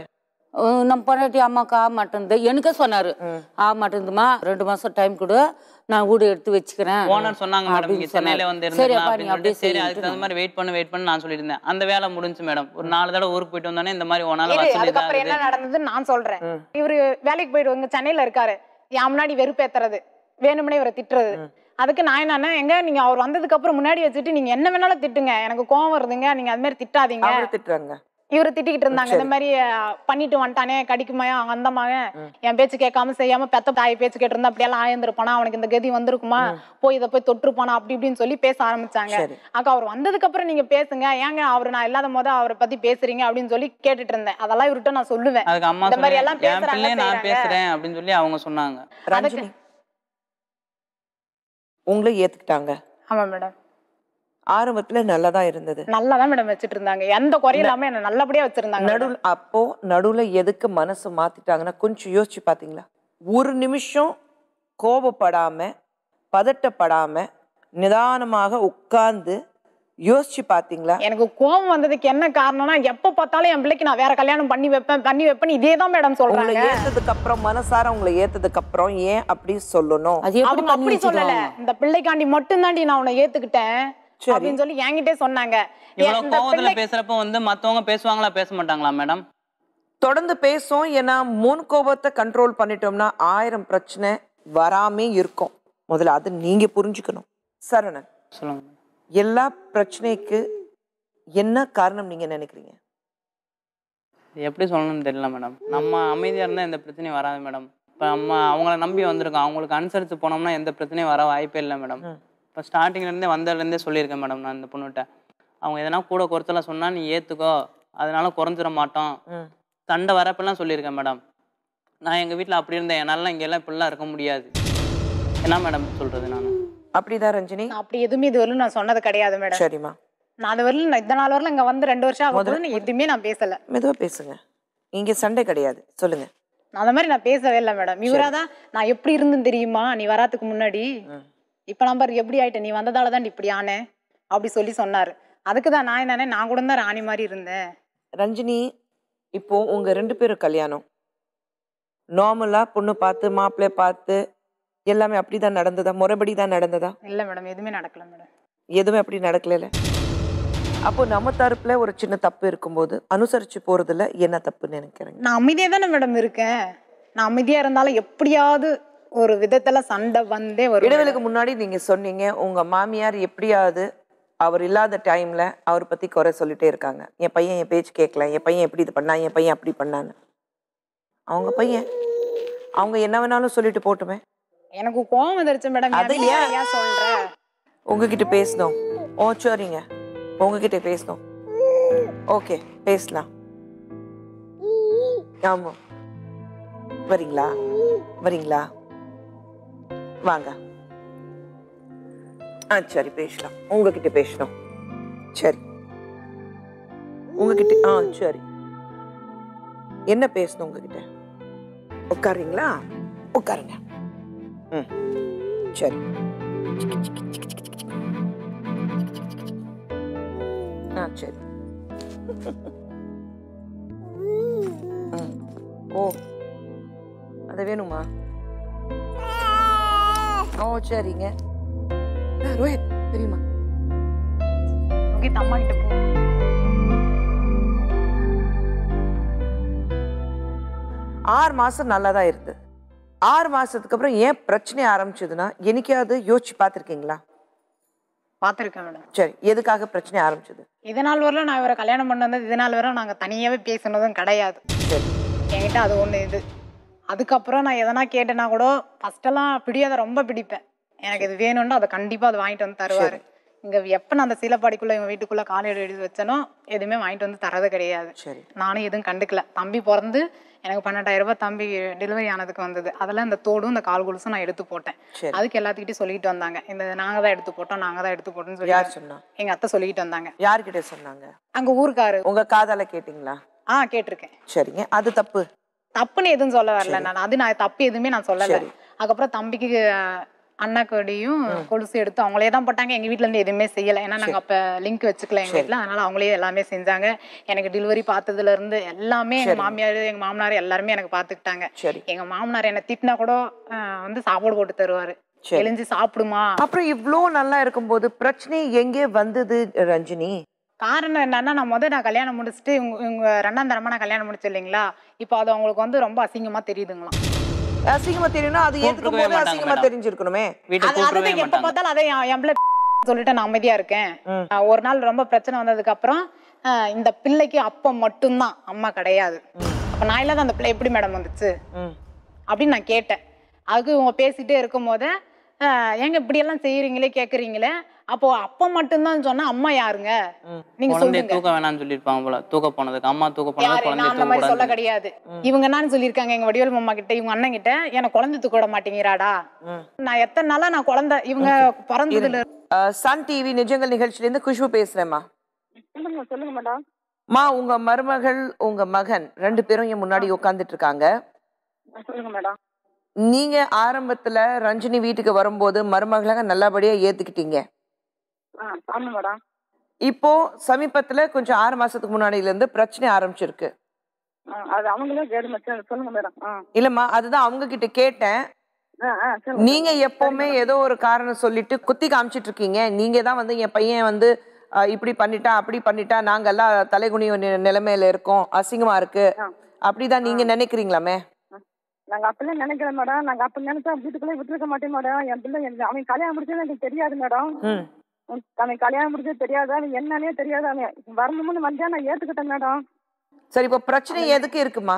அஹ் நம்ம பொண்டாட்டி அம்மாவுக்கு ஆக மாட்டேங்குது எனக்கே சொன்னாரு ஆக மாட்டேங்குதுமா ரெண்டு மாசம் டைம் கொடு நான் வீடு எடுத்து வச்சுக்கிறேன் ஓனர் சொன்னாங்க மேடம் அப்படின்னு இங்க சென்னையில வந்து சொன்னாரு. சரி இருந்துக்கலாம் அப்பா நீங்க அப்படின்னு அப்படியே சொல்லிட்டு, சரி அதுக்கு செய்யுங்க. தகுந்த மாதிரி வெயிட் பண்ணு வெயிட் பண்ணு நான் சொல்லியிருந்தேன் அந்த வேலை முடிஞ்சு மேடம் ஒரு நாலு தடவை ஊருக்கு போயிட்டு வந்தோடனே இந்த மாதிரி ஒன்னால இரு, வசூல் அதுக்கப்புறம் என்ன இதாகுது நடந்ததுன்னு நான் சொல்றேன் இவரு வேலைக்கு போயிடுவாங்க சென்னையில இருக்காரு என் முன்னாடி வெறுப்பேத்துறது வேணும்னே இவரை திட்டுறது அதுக்கு நான் என்னன்னா எங்க நீங்க அவர் வந்ததுக்கு அப்புறம் முன்னாடி வச்சுட்டு நீங்க என்ன வேணாலும் திட்டுங்க எனக்கு கோவம் வருதுங்க நீங்க அது மாதிரி திட்டாதீங்க அவரு திட்டுறாங்க இவரு திட்டிக்கிட்டு இருந்தாங்க இந்த மாதிரி அஹ், பண்ணிட்டு வந்துட்டானே கடிக்குமாயா அந்த மகன் என் பேச்சு கேட்காம செய்யாம பெத்த தாய் பேச்சு கேட்டிருந்தா அப்படியெல்லாம் ஆயிருந்திருப்பானா அவனுக்கு இந்த கதி வந்திருக்குமா போய் இதை போய் தொற்றுப்பானா அப்படி இப்படின்னு சொல்லி பேச ஆரம்பிச்சாங்க சரி. அக்கா அவர் வந்ததுக்கு அப்புறம் நீங்க பேசுங்க ஏங்க அவர் நான் இல்லாத போது அவரை பத்தி பேசுறீங்க அப்படின்னு சொல்லி கேட்டுட்டு இருந்தேன் அதெல்லாம் இவர்கிட்ட நான் சொல்லுவேன் அதுக்கு அம்மா இந்த மாதிரி சொல்லி எல்லாம் என் பேசுறாங்க, பிள்ளைய நான் செய்றாங்க. பேசுறேன் அப்படின்னு சொல்லி அவங்க சொன்னாங்க ரஞ்சினி உங்களை ஏத்துக்கிட்டாங்க ஆமா மேடம் ஆரம்பத்துல நல்லதா இருந்தது நல்லா தான் மேடம் வச்சுட்டு இருந்தாங்க எந்த குறையும் இல்லாம என்ன நல்லபடியா வச்சிருந்தாங்க madam. நடுவுல அப்போ நடுவுல எதுக்கு மனசு மாத்திட்டாங்கன்னா கொஞ்சம் யோசிச்சு பாத்தீங்களா ஒரு நிமிஷம் கோபப்படாம பதட்டப்படாம நிதானமாக உட்கார்ந்து யோசிச்சு பாத்தீங்களா எனக்கு கோவம் வந்ததுக்கு என்ன காரணம்னா எப்ப பார்த்தாலும் என் பிள்ளைக்கு நான் வேற கல்யாணம் பண்ணி வைப்பேன் பண்ணி வைப்பேன் இதே தான் மேடம் உங்களை சொல்றாங்க ஏத்ததுக்கு அப்புறம் மனசார உங்களை ஏத்ததுக்கு அப்புறம் ஏன் அப்படி சொல்லணும் அது எப்படி அவங்க பண்ணி அப்படி சொல்லல வச்சுக்குவாங்க? இந்த பிள்ளைக்காண்டி மட்டும் தாண்டி நான் உன்னை ஏத்துக்கிட்டேன் சரி. அப்படின்னு சொல்லி என்கிட்டே சொன்னாங்க இவ்வளவு இந்த கோவத்துல பிள்ளை- பேசுறப்ப வந்து மத்தவங்க பேசுவாங்களா பேச மாட்டாங்களா மேடம் தொடர்ந்து பேசும் ஏன்னா முன் கோபத்தை கண்ட்ரோல் பண்ணிட்டோம்னா ஆயிரம் பிரச்சனை வராமே இருக்கும் முதல்ல அது நீங்க புரிஞ்சுக்கணும் சரணன் சொல்லுங்க எல்லா பிரச்சனைக்கு என்ன காரணம் நீங்க நினைக்கிறீங்க எப்படி சொல்லணும்னு தெரியல மேடம் நம்ம அமைதியா இருந்தா எந்த பிரச்சனையும் வராது மேடம் இப்போ நம்ம அவங்கள நம்பி வந்திருக்கோம் அவங்களுக்கு அனுசரித்து போனோம்னா எந்த பிரச்சனையும் வர வாய்ப்பே இல்லை மேடம் இப்போ ஸ்டார்டிங்ல இருந்தே வந்ததுலேருந்தே சொல்லியிருக்கேன் மேடம் நான் இந்த பொண்ணுகிட்ட அவங்க எதனா கூட குறைச்சல சொன்னா நீ ஏத்துக்கோ அதனால குறைஞ்சிட மாட்டோம் ம். சண்டை வரப்பெல்லாம் சொல்லியிருக்கேன் மேடம் நான் எங்க வீட்ல அப்படி இருந்தேன் என்னால இங்கெல்லாம் இப்படிலாம் இருக்க முடியாது என்ன மேடம் சொல்றது நான் அப்படிதான் ரஞ்சினி நான் அப்படி எதுவுமே இது வரலும் நான் சொன்னது கிடையாது மேடம் சரிம்மா நான் அது வரலும் நான் இந்த நாள் வரலும் இங்க வந்து ரெண்டு வருஷம் ஆகும் போது நான் எதுவுமே நான் பேசல மெதுவா பேசுங்க இங்க சண்டை கிடையாது சொல்லுங்க நான் அந்த மாதிரி நான் பேசவே இல்லை மேடம் இவராதான் நான் எப்படி இருந்துன்னு தெரியுமா நீ வராதுக்கு முன்னாடி இப்ப நான் பாரு எப்படி ஆயிட்ட நீ வந்ததால தான் இப்படி ஆனேன் அப்படி சொல்லி சொன்னாரு அதுக்கு தான் நான் என்னன்னே நான் கூட தான் ராணி மாதிரி இருந்தேன் ரஞ்சினி இப்போ உங்க ரெண்டு பேரும் கல்யாணம் நார்மலா பொண்ணு பார்த்து மாப்பிள்ளை பார்த்து எல்லாமே அப்படிதான் நடந்ததா முறைப்படி தான் நடந்ததா இல்ல மேடம் எதுவுமே நடக்கல மேடம் எதுவுமே அப்படி நடக்கல அப்போ நம்ம தரப்புல ஒரு சின்ன தப்பு இருக்கும்போது அனுசரிச்சு போறதுல என்ன தப்புன்னு நினைக்கிறீங்க நான் அமைதியா தானே மேடம் இருக்கேன் நான் அமைதியா இருந்தாலும் எப்படியாவது ஒரு விதத்துல சண்டை வந்தே வரும் இடைவெளிக்கு முன்னாடி நீங்க சொன்னீங்க உங்க மாமியார் எப்படியாவது அவர் இல்லாத டைம்ல அவர் பத்தி குறை சொல்லிட்டே இருக்காங்க என் பையன் என் பேச்சு கேட்கல என் பையன் எப்படி இது பண்ணா என் பையன் அப்படி பண்ணான்னு அவங்க பையன் அவங்க என்ன வேணாலும் சொல்லிட்டு போட்டுமே எனக்கு கோவம் வந்துருச்சு மேடம் அது அது ஏன்? ஏன் சொல்ற உங்ககிட்ட பேசணும் ஓ சரிங்க உங்ககிட்ட பேசணும் ஓகே பேசலாம் ஆமா வரீங்களா வரீங்களா வாங்க ஆ சரி பேசலாம் உங்ககிட்ட பேசணும் சரி உங்ககிட்ட ஆ சரி என்ன பேசணும் உங்ககிட்ட உட்காருங்களா உட்காருங்க ம் சரி ஆ சரி ம். ஓ அது வேணுமா ஓ சரிங்க ஆ, ரோஹித் தெரியுமா ரோஹித் அம்மா கிட்ட போ ஆறு மாசம் நல்லா தான் இருந்தது ஆறு மாசத்துக்கு அப்புறம் ஏன் பிரச்சனை ஆரம்பிச்சதுன்னா என்னைக்காவது யோசிச்சு பார்த்துருக்கீங்களா பாத்திருக்கேன் மேடம் சரி எதுக்காக பிரச்சனை ஆரம்பிச்சது இதனால் வரலும் நான் இவரை கல்யாணம் பண்ண வந்தது இதனால் வரை நாங்க தனியாவே பேசினதும் கிடையாது சரி என்கிட்ட அது ஒண்ணு இது அதுக்கப்புறம் நான் எதனா கேட்டேன்னா கூட ஃபர்ஸ்டெல்லாம் பிடியாத ரொம்ப பிடிப்பேன் எனக்கு இது வேணும்னா அதை கண்டிப்பா அது வாங்கிட்டு வந்து தருவாரு இங்க எப்ப நான் அந்த சீலப்பாடிக்குள்ள இவங்க வீட்டுக்குள்ள காலையில எழுதி வச்சனோ எதுவுமே வாங்கிட்டு வந்து தரது கிடையாது சரி நானும் எதுவும் கண்டுக்கல தம்பி பிறந்து எனக்கு பன்னெண்டாயிரம் ரூபாய் தம்பி டெலிவரி ஆனதுக்கு வந்தது அதெல்லாம் இந்த தோடும் இந்த கால் கொலுசும் நான் எடுத்து போட்டேன் சரி அதுக்கு எல்லாத்துக்கிட்டையும் சொல்லிட்டு வந்தாங்க இந்த நாங்க தான் எடுத்து போட்டோம் நாங்க தான் எடுத்து போட்டோம்னு சொல்லி யார் சொன்னா எங்க அத்தை சொல்லிட்டு வந்தாங்க யார்கிட்ட சொன்னாங்க அங்க ஊருக்காரு உங்க காதால கேட்டிங்களா ஆ கேட்டிருக்கேன் சரிங்க அது தப்பு தப்புன்னு எதுவும் சொல்ல வரல நான் அது நான் தப்பு எதுவுமே நான் சொல்லல சரி. அதுக்கப்புறம் தம்பிக்கு அஹ், அண்ணாக்கடியும் கொலுசு எடுத்து அவங்களே தான் போட்டாங்க எங்க வீட்ல இருந்து எதுவுமே செய்யல ஏன்னா நாங்க அப்ப லிங்க் வச்சுக்கல எங்க வீட்ல அதனால அவங்களே எல்லாமே செஞ்சாங்க எனக்கு டெலிவரி பார்த்ததுல இருந்து எல்லாமே எங்க மாமியார் எங்க மாமனார் எல்லாருமே எனக்கு பாத்துக்கிட்டாங்க சரி எங்க மாமனார் என்ன திட்டினா கூட ஆஹ், வந்து சாப்பாடு போட்டு தருவாரு சரி. எழிஞ்சு சாப்பிடுமா அப்புறம் இவ்ளோ நல்லா இருக்கும்போது பிரச்சனை எங்கே வந்தது ரஞ்சினி காரணம் என்னன்னா நான் முதல் நான் கல்யாணம் முடிச்சுட்டு இவங்க இவங்க ரெண்டாம் தரமா நான் கல்யாணம் முடிச்சேன் இல்லைங்களா இப்போ அது அவங்களுக்கு வந்து ரொம்ப அசிங்கமா தெரியுதுங்களாம் அசிங்கமா தெரியும்னா அது ஏத்துக்கும் கூப்பிட்டுக்கவே போது மாட்டாங்க அசிங்கமா madam. தெரிஞ்சிருக்கணுமே வீட்டுக்கு அது கூப்பிடவே அதுதான் எப்ப மாட்டாங்க பார்த்தாலும் அதை என் என் பிள்ளை சொல்லிட்டு நான் அமைதியா இருக்கேன் ம். ஆஹ் ஒரு நாள் ரொம்ப பிரச்சனை வந்ததுக்கு அப்புறம் ஆஹ் இந்த பிள்ளைக்கு அப்பா மட்டும்தான் அம்மா கிடையாது அப்ப நான் இல்லாத அந்த பிள்ளை எப்படி மேடம் வந்துச்சு ம். அப்படின்னு நான் கேட்டேன் அதுக்கு இவங்க பேசிட்டே இருக்கும் போது ஏங்க இப்படி எல்லாம் செய்யறீங்களே கேக்குறீங்களே அப்போ அப்பா மட்டும்தான் சொன்னா அம்மா யாருங்க நீங்க குழந்தைய சொல்லுங்க தூக்க வேணாம்னு சொல்லியிருப்பாங்க போல தூக்க போனதுக்கு அம்மா தூக்க போனது யாரு குழந்தைய நான் அந்த தூக்க மாதிரி சொல்ல கூடாது கிடையாது இவங்க என்னன்னு சொல்லியிருக்காங்க எங்க வடிவேல் மாமா கிட்ட இவங்க அண்ணன் கிட்ட எனக்கு குழந்தை தூக்க விட மாட்டேங்கிறாடா ம். நான் எத்தனை நாளா நான் குழந்தை இவங்க பிறந்ததுல அஹ், சன் டிவி நிஜங்கள் நிகழ்ச்சியில இருந்து குஷ்பு பேசுறேம்மா சொல்லுங்க சொல்லுங்க மேடம் மா உங்க மருமகள் உங்க மகன் ரெண்டு பேரும் என் முன்னாடி உட்கார்ந்துட்டு இருக்காங்க சொல்லுங்க மேடம் நீங்க ஆரம்பத்துல ரஞ்சினி வீட்டுக்கு வரும்போது மருமகளாக நல்லபடியா ஏத்துக்கிட்டீங்க ஆ ஆமாம் மேடம் இப்போ சமீபத்துல கொஞ்சம் ஆறு மாசத்துக்கு முன்னாடில இருந்து பிரச்சனை ஆரம்பிச்சிருக்கு ஆ அது அவங்களே கேடு மச்சான் சொல்லுங்க மேடம் ஆ இல்லம்மா அதுதான் அவங்க கிட்ட கேட்டேன் ஆ ஆ சொல்லுங்க நீங்க எப்பவுமே ஏதோ ஒரு காரணம் சொல்லிட்டு குத்தி காமிச்சிட்டு இருக்கீங்க நீங்க தான் வந்து என் பையன் வந்து அஹ், இப்படி பண்ணிட்டா அப்படி பண்ணிட்டா நாங்க எல்லாம் தலைகுனிய நி- நிலைமையில இருக்கோம் அசிங்கமா இருக்கு ஆ. அப்படிதான் நீங்க நினைக்கிறீங்களாமே நாங்க அப்படிலாம் நினைக்கிறோம் மேடம் நாங்க அப்படி நினைச்சா வீட்டுக்குள்ளே விட்டுருக்க மாட்டேன் மேடம் என் பிள்ளை எனக்கு அவன் கல்யாணம் முடிச்சது எனக்கு தெரியாது மேடம் ம் அவன் கல்யாணம் முடிச்சது தெரியாது அவன் என்னன்னே தெரியாது அவன் வரணும்னு வந்தா நான் ஏத்துக்கிட்டேன் மேடம் சரி இப்போ பிரச்சனை எதுக்கு இருக்குமா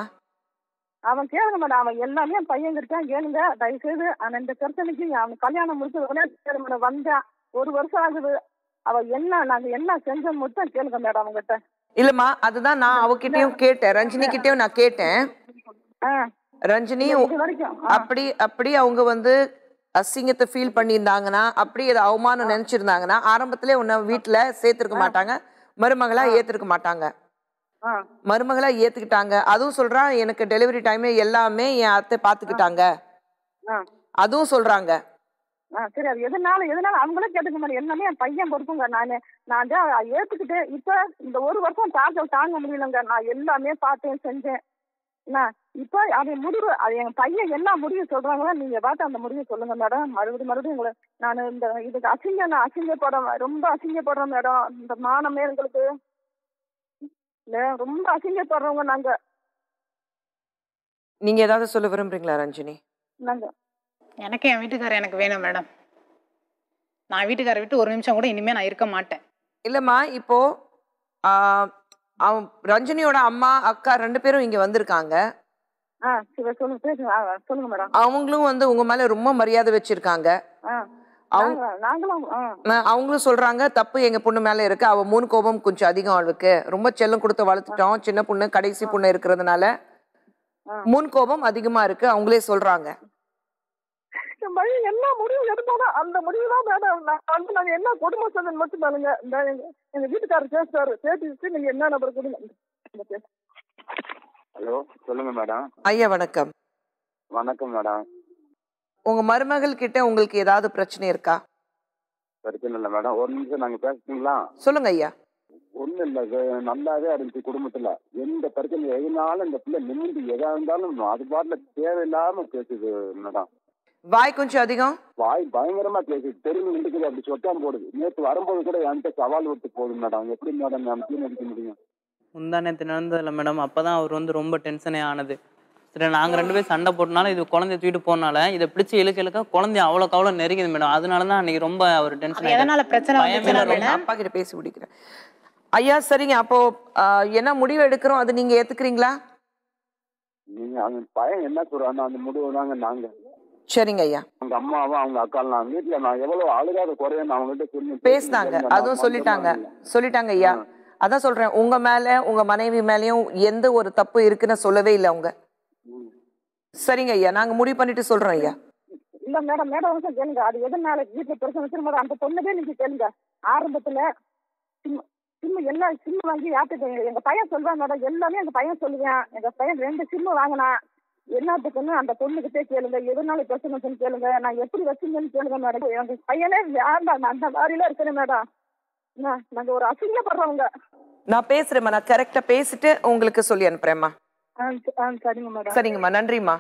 அவன் கேளுங்க மேடம் அவன் எல்லாமே என் பையன் இருக்கான் கேளுங்க தயவு செய்து அவன் இந்த பிரச்சனைக்கு அவன் கல்யாணம் முடிச்ச உடனே கேளு மேடம் வந்தான் ஒரு வருஷம் ஆகுது அவ என்ன நாங்க என்ன செஞ்சோம் மட்டும் கேளுங்க மேடம் அவங்ககிட்ட இல்லம்மா அதுதான் நான் அவகிட்டயும் கேட்டேன் ரஞ்சினி கிட்டயும் நான் கேட்டேன் ஆ ரஞ்சினி இது வரைக்கும் ஆ. அப்படி அப்படி அவங்க வந்து அசிங்கத்தை ஃபீல் பண்ணியிருந்தாங்கன்னா அப்படி ஏதோ அவமானம் நினைச்சிருந்தாங்கன்னா ஆரம்பத்திலே உன்னை வீட்டுல சேர்த்திருக்க மாட்டாங்க மருமகளா ஏத்திருக்க மாட்டாங்க ஆ மருமகளா ஏத்துக்கிட்டாங்க அதுவும் சொல்றா எனக்கு டெலிவரி டைம்ல எல்லாமே என் அத்தை பாத்துக்கிட்டாங்க ஆ அதுவும் சொல்றாங்க ஆ சரி அது எதனால எதனால அவங்களும் கேட்டுக்க மாட்டேன் எல்லாமே என் பையன் பொறுப்புங்க நான் நான் தான் ஏத்துக்கிட்டு இப்ப இந்த ஒரு வருஷம் டார்ச்சல் தாங்க முடியலங்க நான் எல்லாமே பார்த்தேன் செஞ்சேன் என்ன இப்ப அது முடிவு அது என் பையன் என்ன முடிவு சொல்றாங்களோ நீங்க பார்த்து அந்த முடிவு சொல்லுங்க மேடம் மறுபடியும் மறுபடியும் உங்களை நான் இந்த இதுக்கு அசிங்க நான் அசிங்கப்படுறேன் ரொம்ப அசிங்கப்படுறேன் மேடம் இந்த மானமே எங்களுக்கு இல்ல ரொம்ப அசிங்கப்படுறவங்க நாங்க நீங்க ஏதாவது சொல்ல விரும்புறீங்களா ரஞ்சினி நாங்க எனக்கு என் வீட்டுக்காரர் எனக்கு வேணும் மேடம் நான் வீட்டுக்காரர் விட்டு ஒரு நிமிஷம் கூட இனிமே நான் இருக்க மாட்டேன் இல்லம்மா இப்போ ஆஹ், அவன் ரஞ்சினியோட அம்மா அக்கா ரெண்டு பேரும் இங்க வந்திருக்காங்க ஆ சரி சொல்லுங்க பேசுங்க ஆ, சொல்லுங்க மேடம் அவங்களும் வந்து உங்க மேல ரொம்ப மரியாதை வச்சிருக்காங்க ஆ அவங்க நாங்க- நாங்களும் ஆ அஹ் அவங்களும் சொல்றாங்க தப்பு எங்க பொண்ணு மேல இருக்கு அவ மூணு கோபம் கொஞ்சம் அதிகம் அவளுக்கு ரொம்ப செல்லம் கொடுத்து வளர்த்துட்டோம் சின்ன பொண்ணு கடைசி பொண்ணு இருக்கிறதுனால ஆ. முன் கோபம் அதிகமா இருக்கு அவங்களே சொல்றாங்க என் பையன் என்ன முடிவு எடுத்தானோ அந்த முடிவு தான் மேடம் நான் வந்து நாங்க என்ன கொடுமை சொன்னது மட்டும் தானுங்க இந்த எங்க எங்க வீட்டுக்காரர் பேசுறாரு பேசிட்டு நீங்க என்ன நம்பர் கொடுங்க இந்த பேசு. ஹலோ சொல்லுங்க மேடம் ஐயா வணக்கம் வணக்கம் மேடம் உங்க மருமகள் கிட்ட உங்களுக்கு ஏதாவது பிரச்சனை இருக்கா பிரச்சனை இல்லை மேடம் ஒரு நிமிஷம் நாங்கள் பேசுறீங்களா சொல்லுங்க ஐயா ஒன்றும் இல்லை இது நல்லாவே இருந்துச்சு குடும்பத்தில் எந்த பிரச்சனை எதுனாலும் இந்த பிள்ளை நிமிந்து எதா இருந்தாலும் அது பாட்டில் தேவையில்லாம பேசுது மேடம் வாய் கொஞ்சம் அதிகம் வாய் பயங்கரமா பேசுது தெரிஞ்சு நின்றுக்குது அப்படி சொட்டான் போடுது நேற்று வரும்போது கூட என்கிட்ட சவால் விட்டு போகுது மேடம் எப்படி மேடம் நான் தீர்வு அடிக்க முடியும் முந்தா நேற்று நடந்ததில்ல மேடம் அப்போ தான் அவர் வந்து ரொம்ப டென்ஷனே ஆனது சரி நாங்கள் ரெண்டு பேரும் சண்டை போட்டனால இது குழந்தைய தூக்கிட்டு போனால இதை பிடிச்சி இழுக்க இழுக்க குழந்தைய அவ்வளோக்கு அவ்வளோ நெருங்குது மேடம் அதனால தான் அன்னைக்கு ரொம்ப அவர் டென்ஷன் அது எதனால பிரச்சனை பயமே வந்துச்சுன்னா இல்லை, மேடம் அப்பா கிட்ட பேசி முடிக்கிறேன் ஐயா சரிங்க அப்போ ஆஹ், என்ன முடிவு எடுக்கிறோம் அது நீங்க ஏத்துக்கிறீங்களா நீங்க அவன் பையன் என்ன சொல்றானோ அந்த முடிவு தாங்க நாங்க சரிங்க ஐயா அவங்க அம்மாவும் அவங்க அக்காவும் நான் வீட்டுல நான் எவ்வளவு அழுகாத குறைய அவங்ககிட்ட சொல்லி பேசினாங்க அதுவும் சொல்லிட்டாங்க சொல்லிட்டாங்க ஐயா அதான் சொல்றேன் உங்க மேல உங்க மனைவி மேலயும் எந்த ஒரு தப்பு இருக்குன்னு சொல்லவே இல்லை அவங்க சரிங்க ஐயா நாங்க முடிவு பண்ணிட்டு சொல்றோம் ஐயா இல்ல மேடம் மேடம் வந்து கேளுங்க அது எதனால வீட்டுல பிரச்சனை வச்சு மேடம் அந்த பொண்ணுதே நீங்க கேளுங்க ஆரம்பத்துல சிம் சிம் எல்லாம் சிம் வாங்கி யார்கிட்ட எங்க பையன் சொல்லுவான் மேடம் எல்லாமே எங்க பையன் சொல்லுவேன் எங்க பையன் ரெண்டு சிம் வாங்கினான் என்னத்துக்குன்னு அந்த பொண்ணுகிட்டே கேளுங்க எதனால பிரச்சனை கேளுங்க நான் எப்படி வச்சுங்கன்னு கேளுங்க மேடம் எனக்கு பையனே வேண்டாம் நான் அந்த மாதிரிலாம் இருக்கிறேன் மேடம் என்ன, நாங்க ஒரு அசிங்கப்படுறவங்க நான் பேசுறேம்மா நான் கரெக்டா பேசிட்டு உங்களுக்கு சொல்லி அனுப்புறேம்மா ஆ ச- ஆ சரிங்க மேடம் சரிங்கம்மா நன்றிம்மா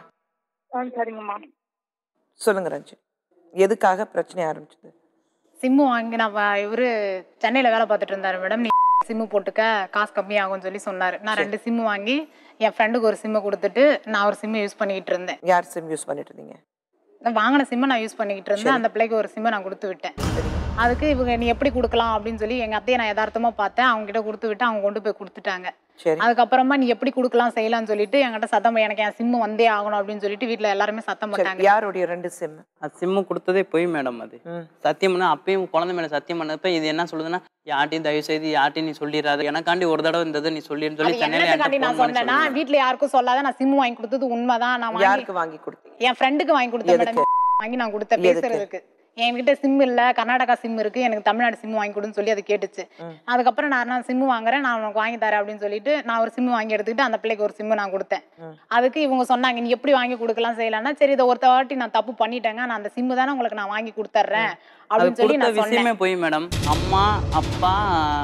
ஆ சரிங்கம்மா சொல்லுங்க ரஞ்சித் எதுக்காக பிரச்சனை ஆரம்பிச்சது சிம்மு வாங்கி நான் வ- இவரு சென்னையில வேலை பார்த்துட்டு இருந்தாரு மேடம் நீ சிம்மு போட்டுக்க காசு கம்மியாகும்னு சொல்லி சொன்னாரு நான் ரெண்டு சிம்மு வாங்கி என் ஃப்ரெண்டுக்கு ஒரு சிம்மு கொடுத்துட்டு நான் ஒரு சிம்மு யூஸ் பண்ணிக்கிட்டு இருந்தேன் யார் சிம் யூஸ் பண்ணிட்டு இருந்தீங்க நான் வாங்கின சிம்மை நான் யூஸ் பண்ணிக்கிட்டு இருந்தேன் அந்த பிள்ளைக்கு ஒரு சிம்மை நான் கொடுத்து விட்டேன் அதுக்கு இவங்க நீ எப்படி கொடுக்கலாம் அப்படின்னு சொல்லி எங்க அத்தையை நான் யதார்த்தமா பார்த்தேன் அவங்க கிட்ட கொடுத்து விட்டு அவங்க கொண்டு போய் கொடுத்துட்டாங்க சரி அதுக்கப்புறமா நீ எப்படி கொடுக்கலாம் செய்யலாம்னு சொல்லிட்டு என்கிட்ட சத்தம் எனக்கு என் சிம்மு வந்தே ஆகணும் அப்படின்னு சொல்லிட்டு வீட்ல எல்லாருமே சத்தம் சரி போட்டாங்க யாருடைய ரெண்டு சிம் அது சிம்மு கொடுத்ததே பொய் மேடம் அது ம். சத்தியம் பண்ண அப்பயும் குழந்தை மேல சத்தியம் பண்ணப்ப இது என்ன சொல்லுதுன்னா யார்ட்டையும் தயவு செய்து யார்ட்டையும் நீ சொல்லிடாது எனக்காண்டி ஒரு தடவை இருந்தது நீ சொல்லின்னு சொல்லி அது சென்னையில என்னத்துக்காண்டி என்கிட்ட நான் phone பண்ணி சொன்னேன்னா சொல்லுது. வீட்ல யாருக்கும் சொல்லாத நான் சிம்மு வாங்கி கொடுத்தது உண்மைதான் நான் வாங்கி யாருக்கு வாங்கி கொடுத்தீங்க என் ஃப்ரெண்டுக்கு வாங்கி கொடுத்தேன் எதுக்கு? மேடம் வாங்கி நான் கொடுத்தேன் எதுக்கு? பேசுறதுக்கு என்கிட்ட சிம் இல்ல கர்நாடகா சிம் இருக்கு எனக்கு தமிழ்நாடு சிம் வாங்கி கொடுன்னு சொல்லி அது கேட்டுச்சு ம். அதுக்கப்புறம் நான் நான் சிம் வாங்குறேன் நான் உனக்கு வாங்கி தரேன் அப்படின்னு சொல்லிட்டு நான் ஒரு சிம் வாங்கி எடுத்துக்கிட்டு அந்த பிள்ளைக்கு ஒரு சிம் நான் கொடுத்தேன் ம். அதுக்கு இவங்க சொன்னாங்க நீ எப்படி வாங்கி கொடுக்கலாம் செய்யலாம்னா சரி இதை ஒருத்த வாட்டி நான் தப்பு பண்ணிட்டேங்க நான் அந்த சிம் தானே உங்களுக்கு நான் வாங்கி கொடுத்துட்றேன் அது அப்படின்னு சொல்லி கொடுத்த நான் சொன்னேன் விஷயமே போய் மேடம் அம்மா அப்பா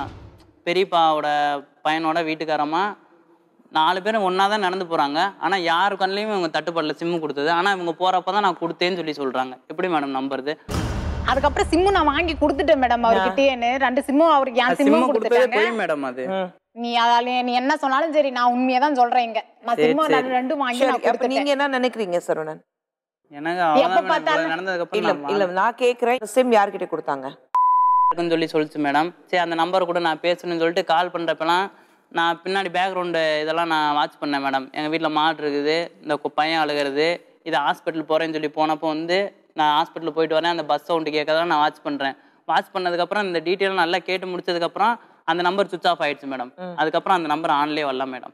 பெரியப்பாவோட பையனோட வீட்டுக்காரம்மா நாலு பேரும் ஒன்றா தான் நடந்து போகிறாங்க ஆனால் யாரு கண்ணிலையும் இவங்க தட்டுப்படல சிம்மு கொடுத்தது ஆனால் இவங்க போகிறப்ப தான் நான் கொடுத்தேன்னு சொல்லி சொல்கிறாங்க எப்படி மேடம் நம்புறது அதுக்கப்புறம் சிம்மு நான் வாங்கி கொடுத்துட்டேன் மேடம் அவர்கிட்டயேன்னு ரெண்டு சிம்மும் அவருக்கு என் சிம்மு சிம்மும் கொடுத்ததே கொடுத்துட்டாங்க போய் மேடம் அது ம். நீ அதால நீ என்ன சொன்னாலும் சரி நான் உண்மையை தான் சொல்றேன் இங்க நான் சரி, சிம்மு சரி. நான் ரெண்டும் வாங்கி சரி நான் அப்ப கொடுத்துட்டேன் நீங்க என்ன நினைக்கிறீங்க சரவணன் எனக்கு எப்ப அவ்வளோதான் பார்த்தாலும் நடந்ததுக்கு இல்ல அப்புறம் இல்ல நான் கேக்குறேன் சிம் யார்கிட்ட கொடுத்தாங்க இருக்குன்னு சொல்லி சொல்லிச்சு மேடம் சரி அந்த நம்பர் கூட நான் பேசணும்னு சொல்லிட்டு கால் பண்ணுறப்பெல்லாம் நான் பின்னாடி பேக்ரவுண்டு இதெல்லாம் நான் வாட்ச் பண்ணேன் மேடம் எங்கள் வீட்டில் மாடு இருக்குது இந்த கு- பையன் அழுகிறது இது ஹாஸ்பிட்டல் போகிறேன்னு சொல்லி போனப்போ வந்து நான் ஹாஸ்பிட்டல் போயிட்டு வரேன் அந்த பஸ் சவுண்டு கேட்கறதெல்லாம் நான் வாட்ச் பண்ணுறேன் வாட்ச் பண்ணதுக்கப்புறம் இந்த டீட்டெயில் நல்லா கேட்டு முடிச்சதுக்கப்புறம் அந்த நம்பர் சுவிச் ஆஃப் ஆயிடுச்சு மேடம் அதுக்கப்புறம் அந்த நம்பர் ஆன்லேயே வரல மேடம்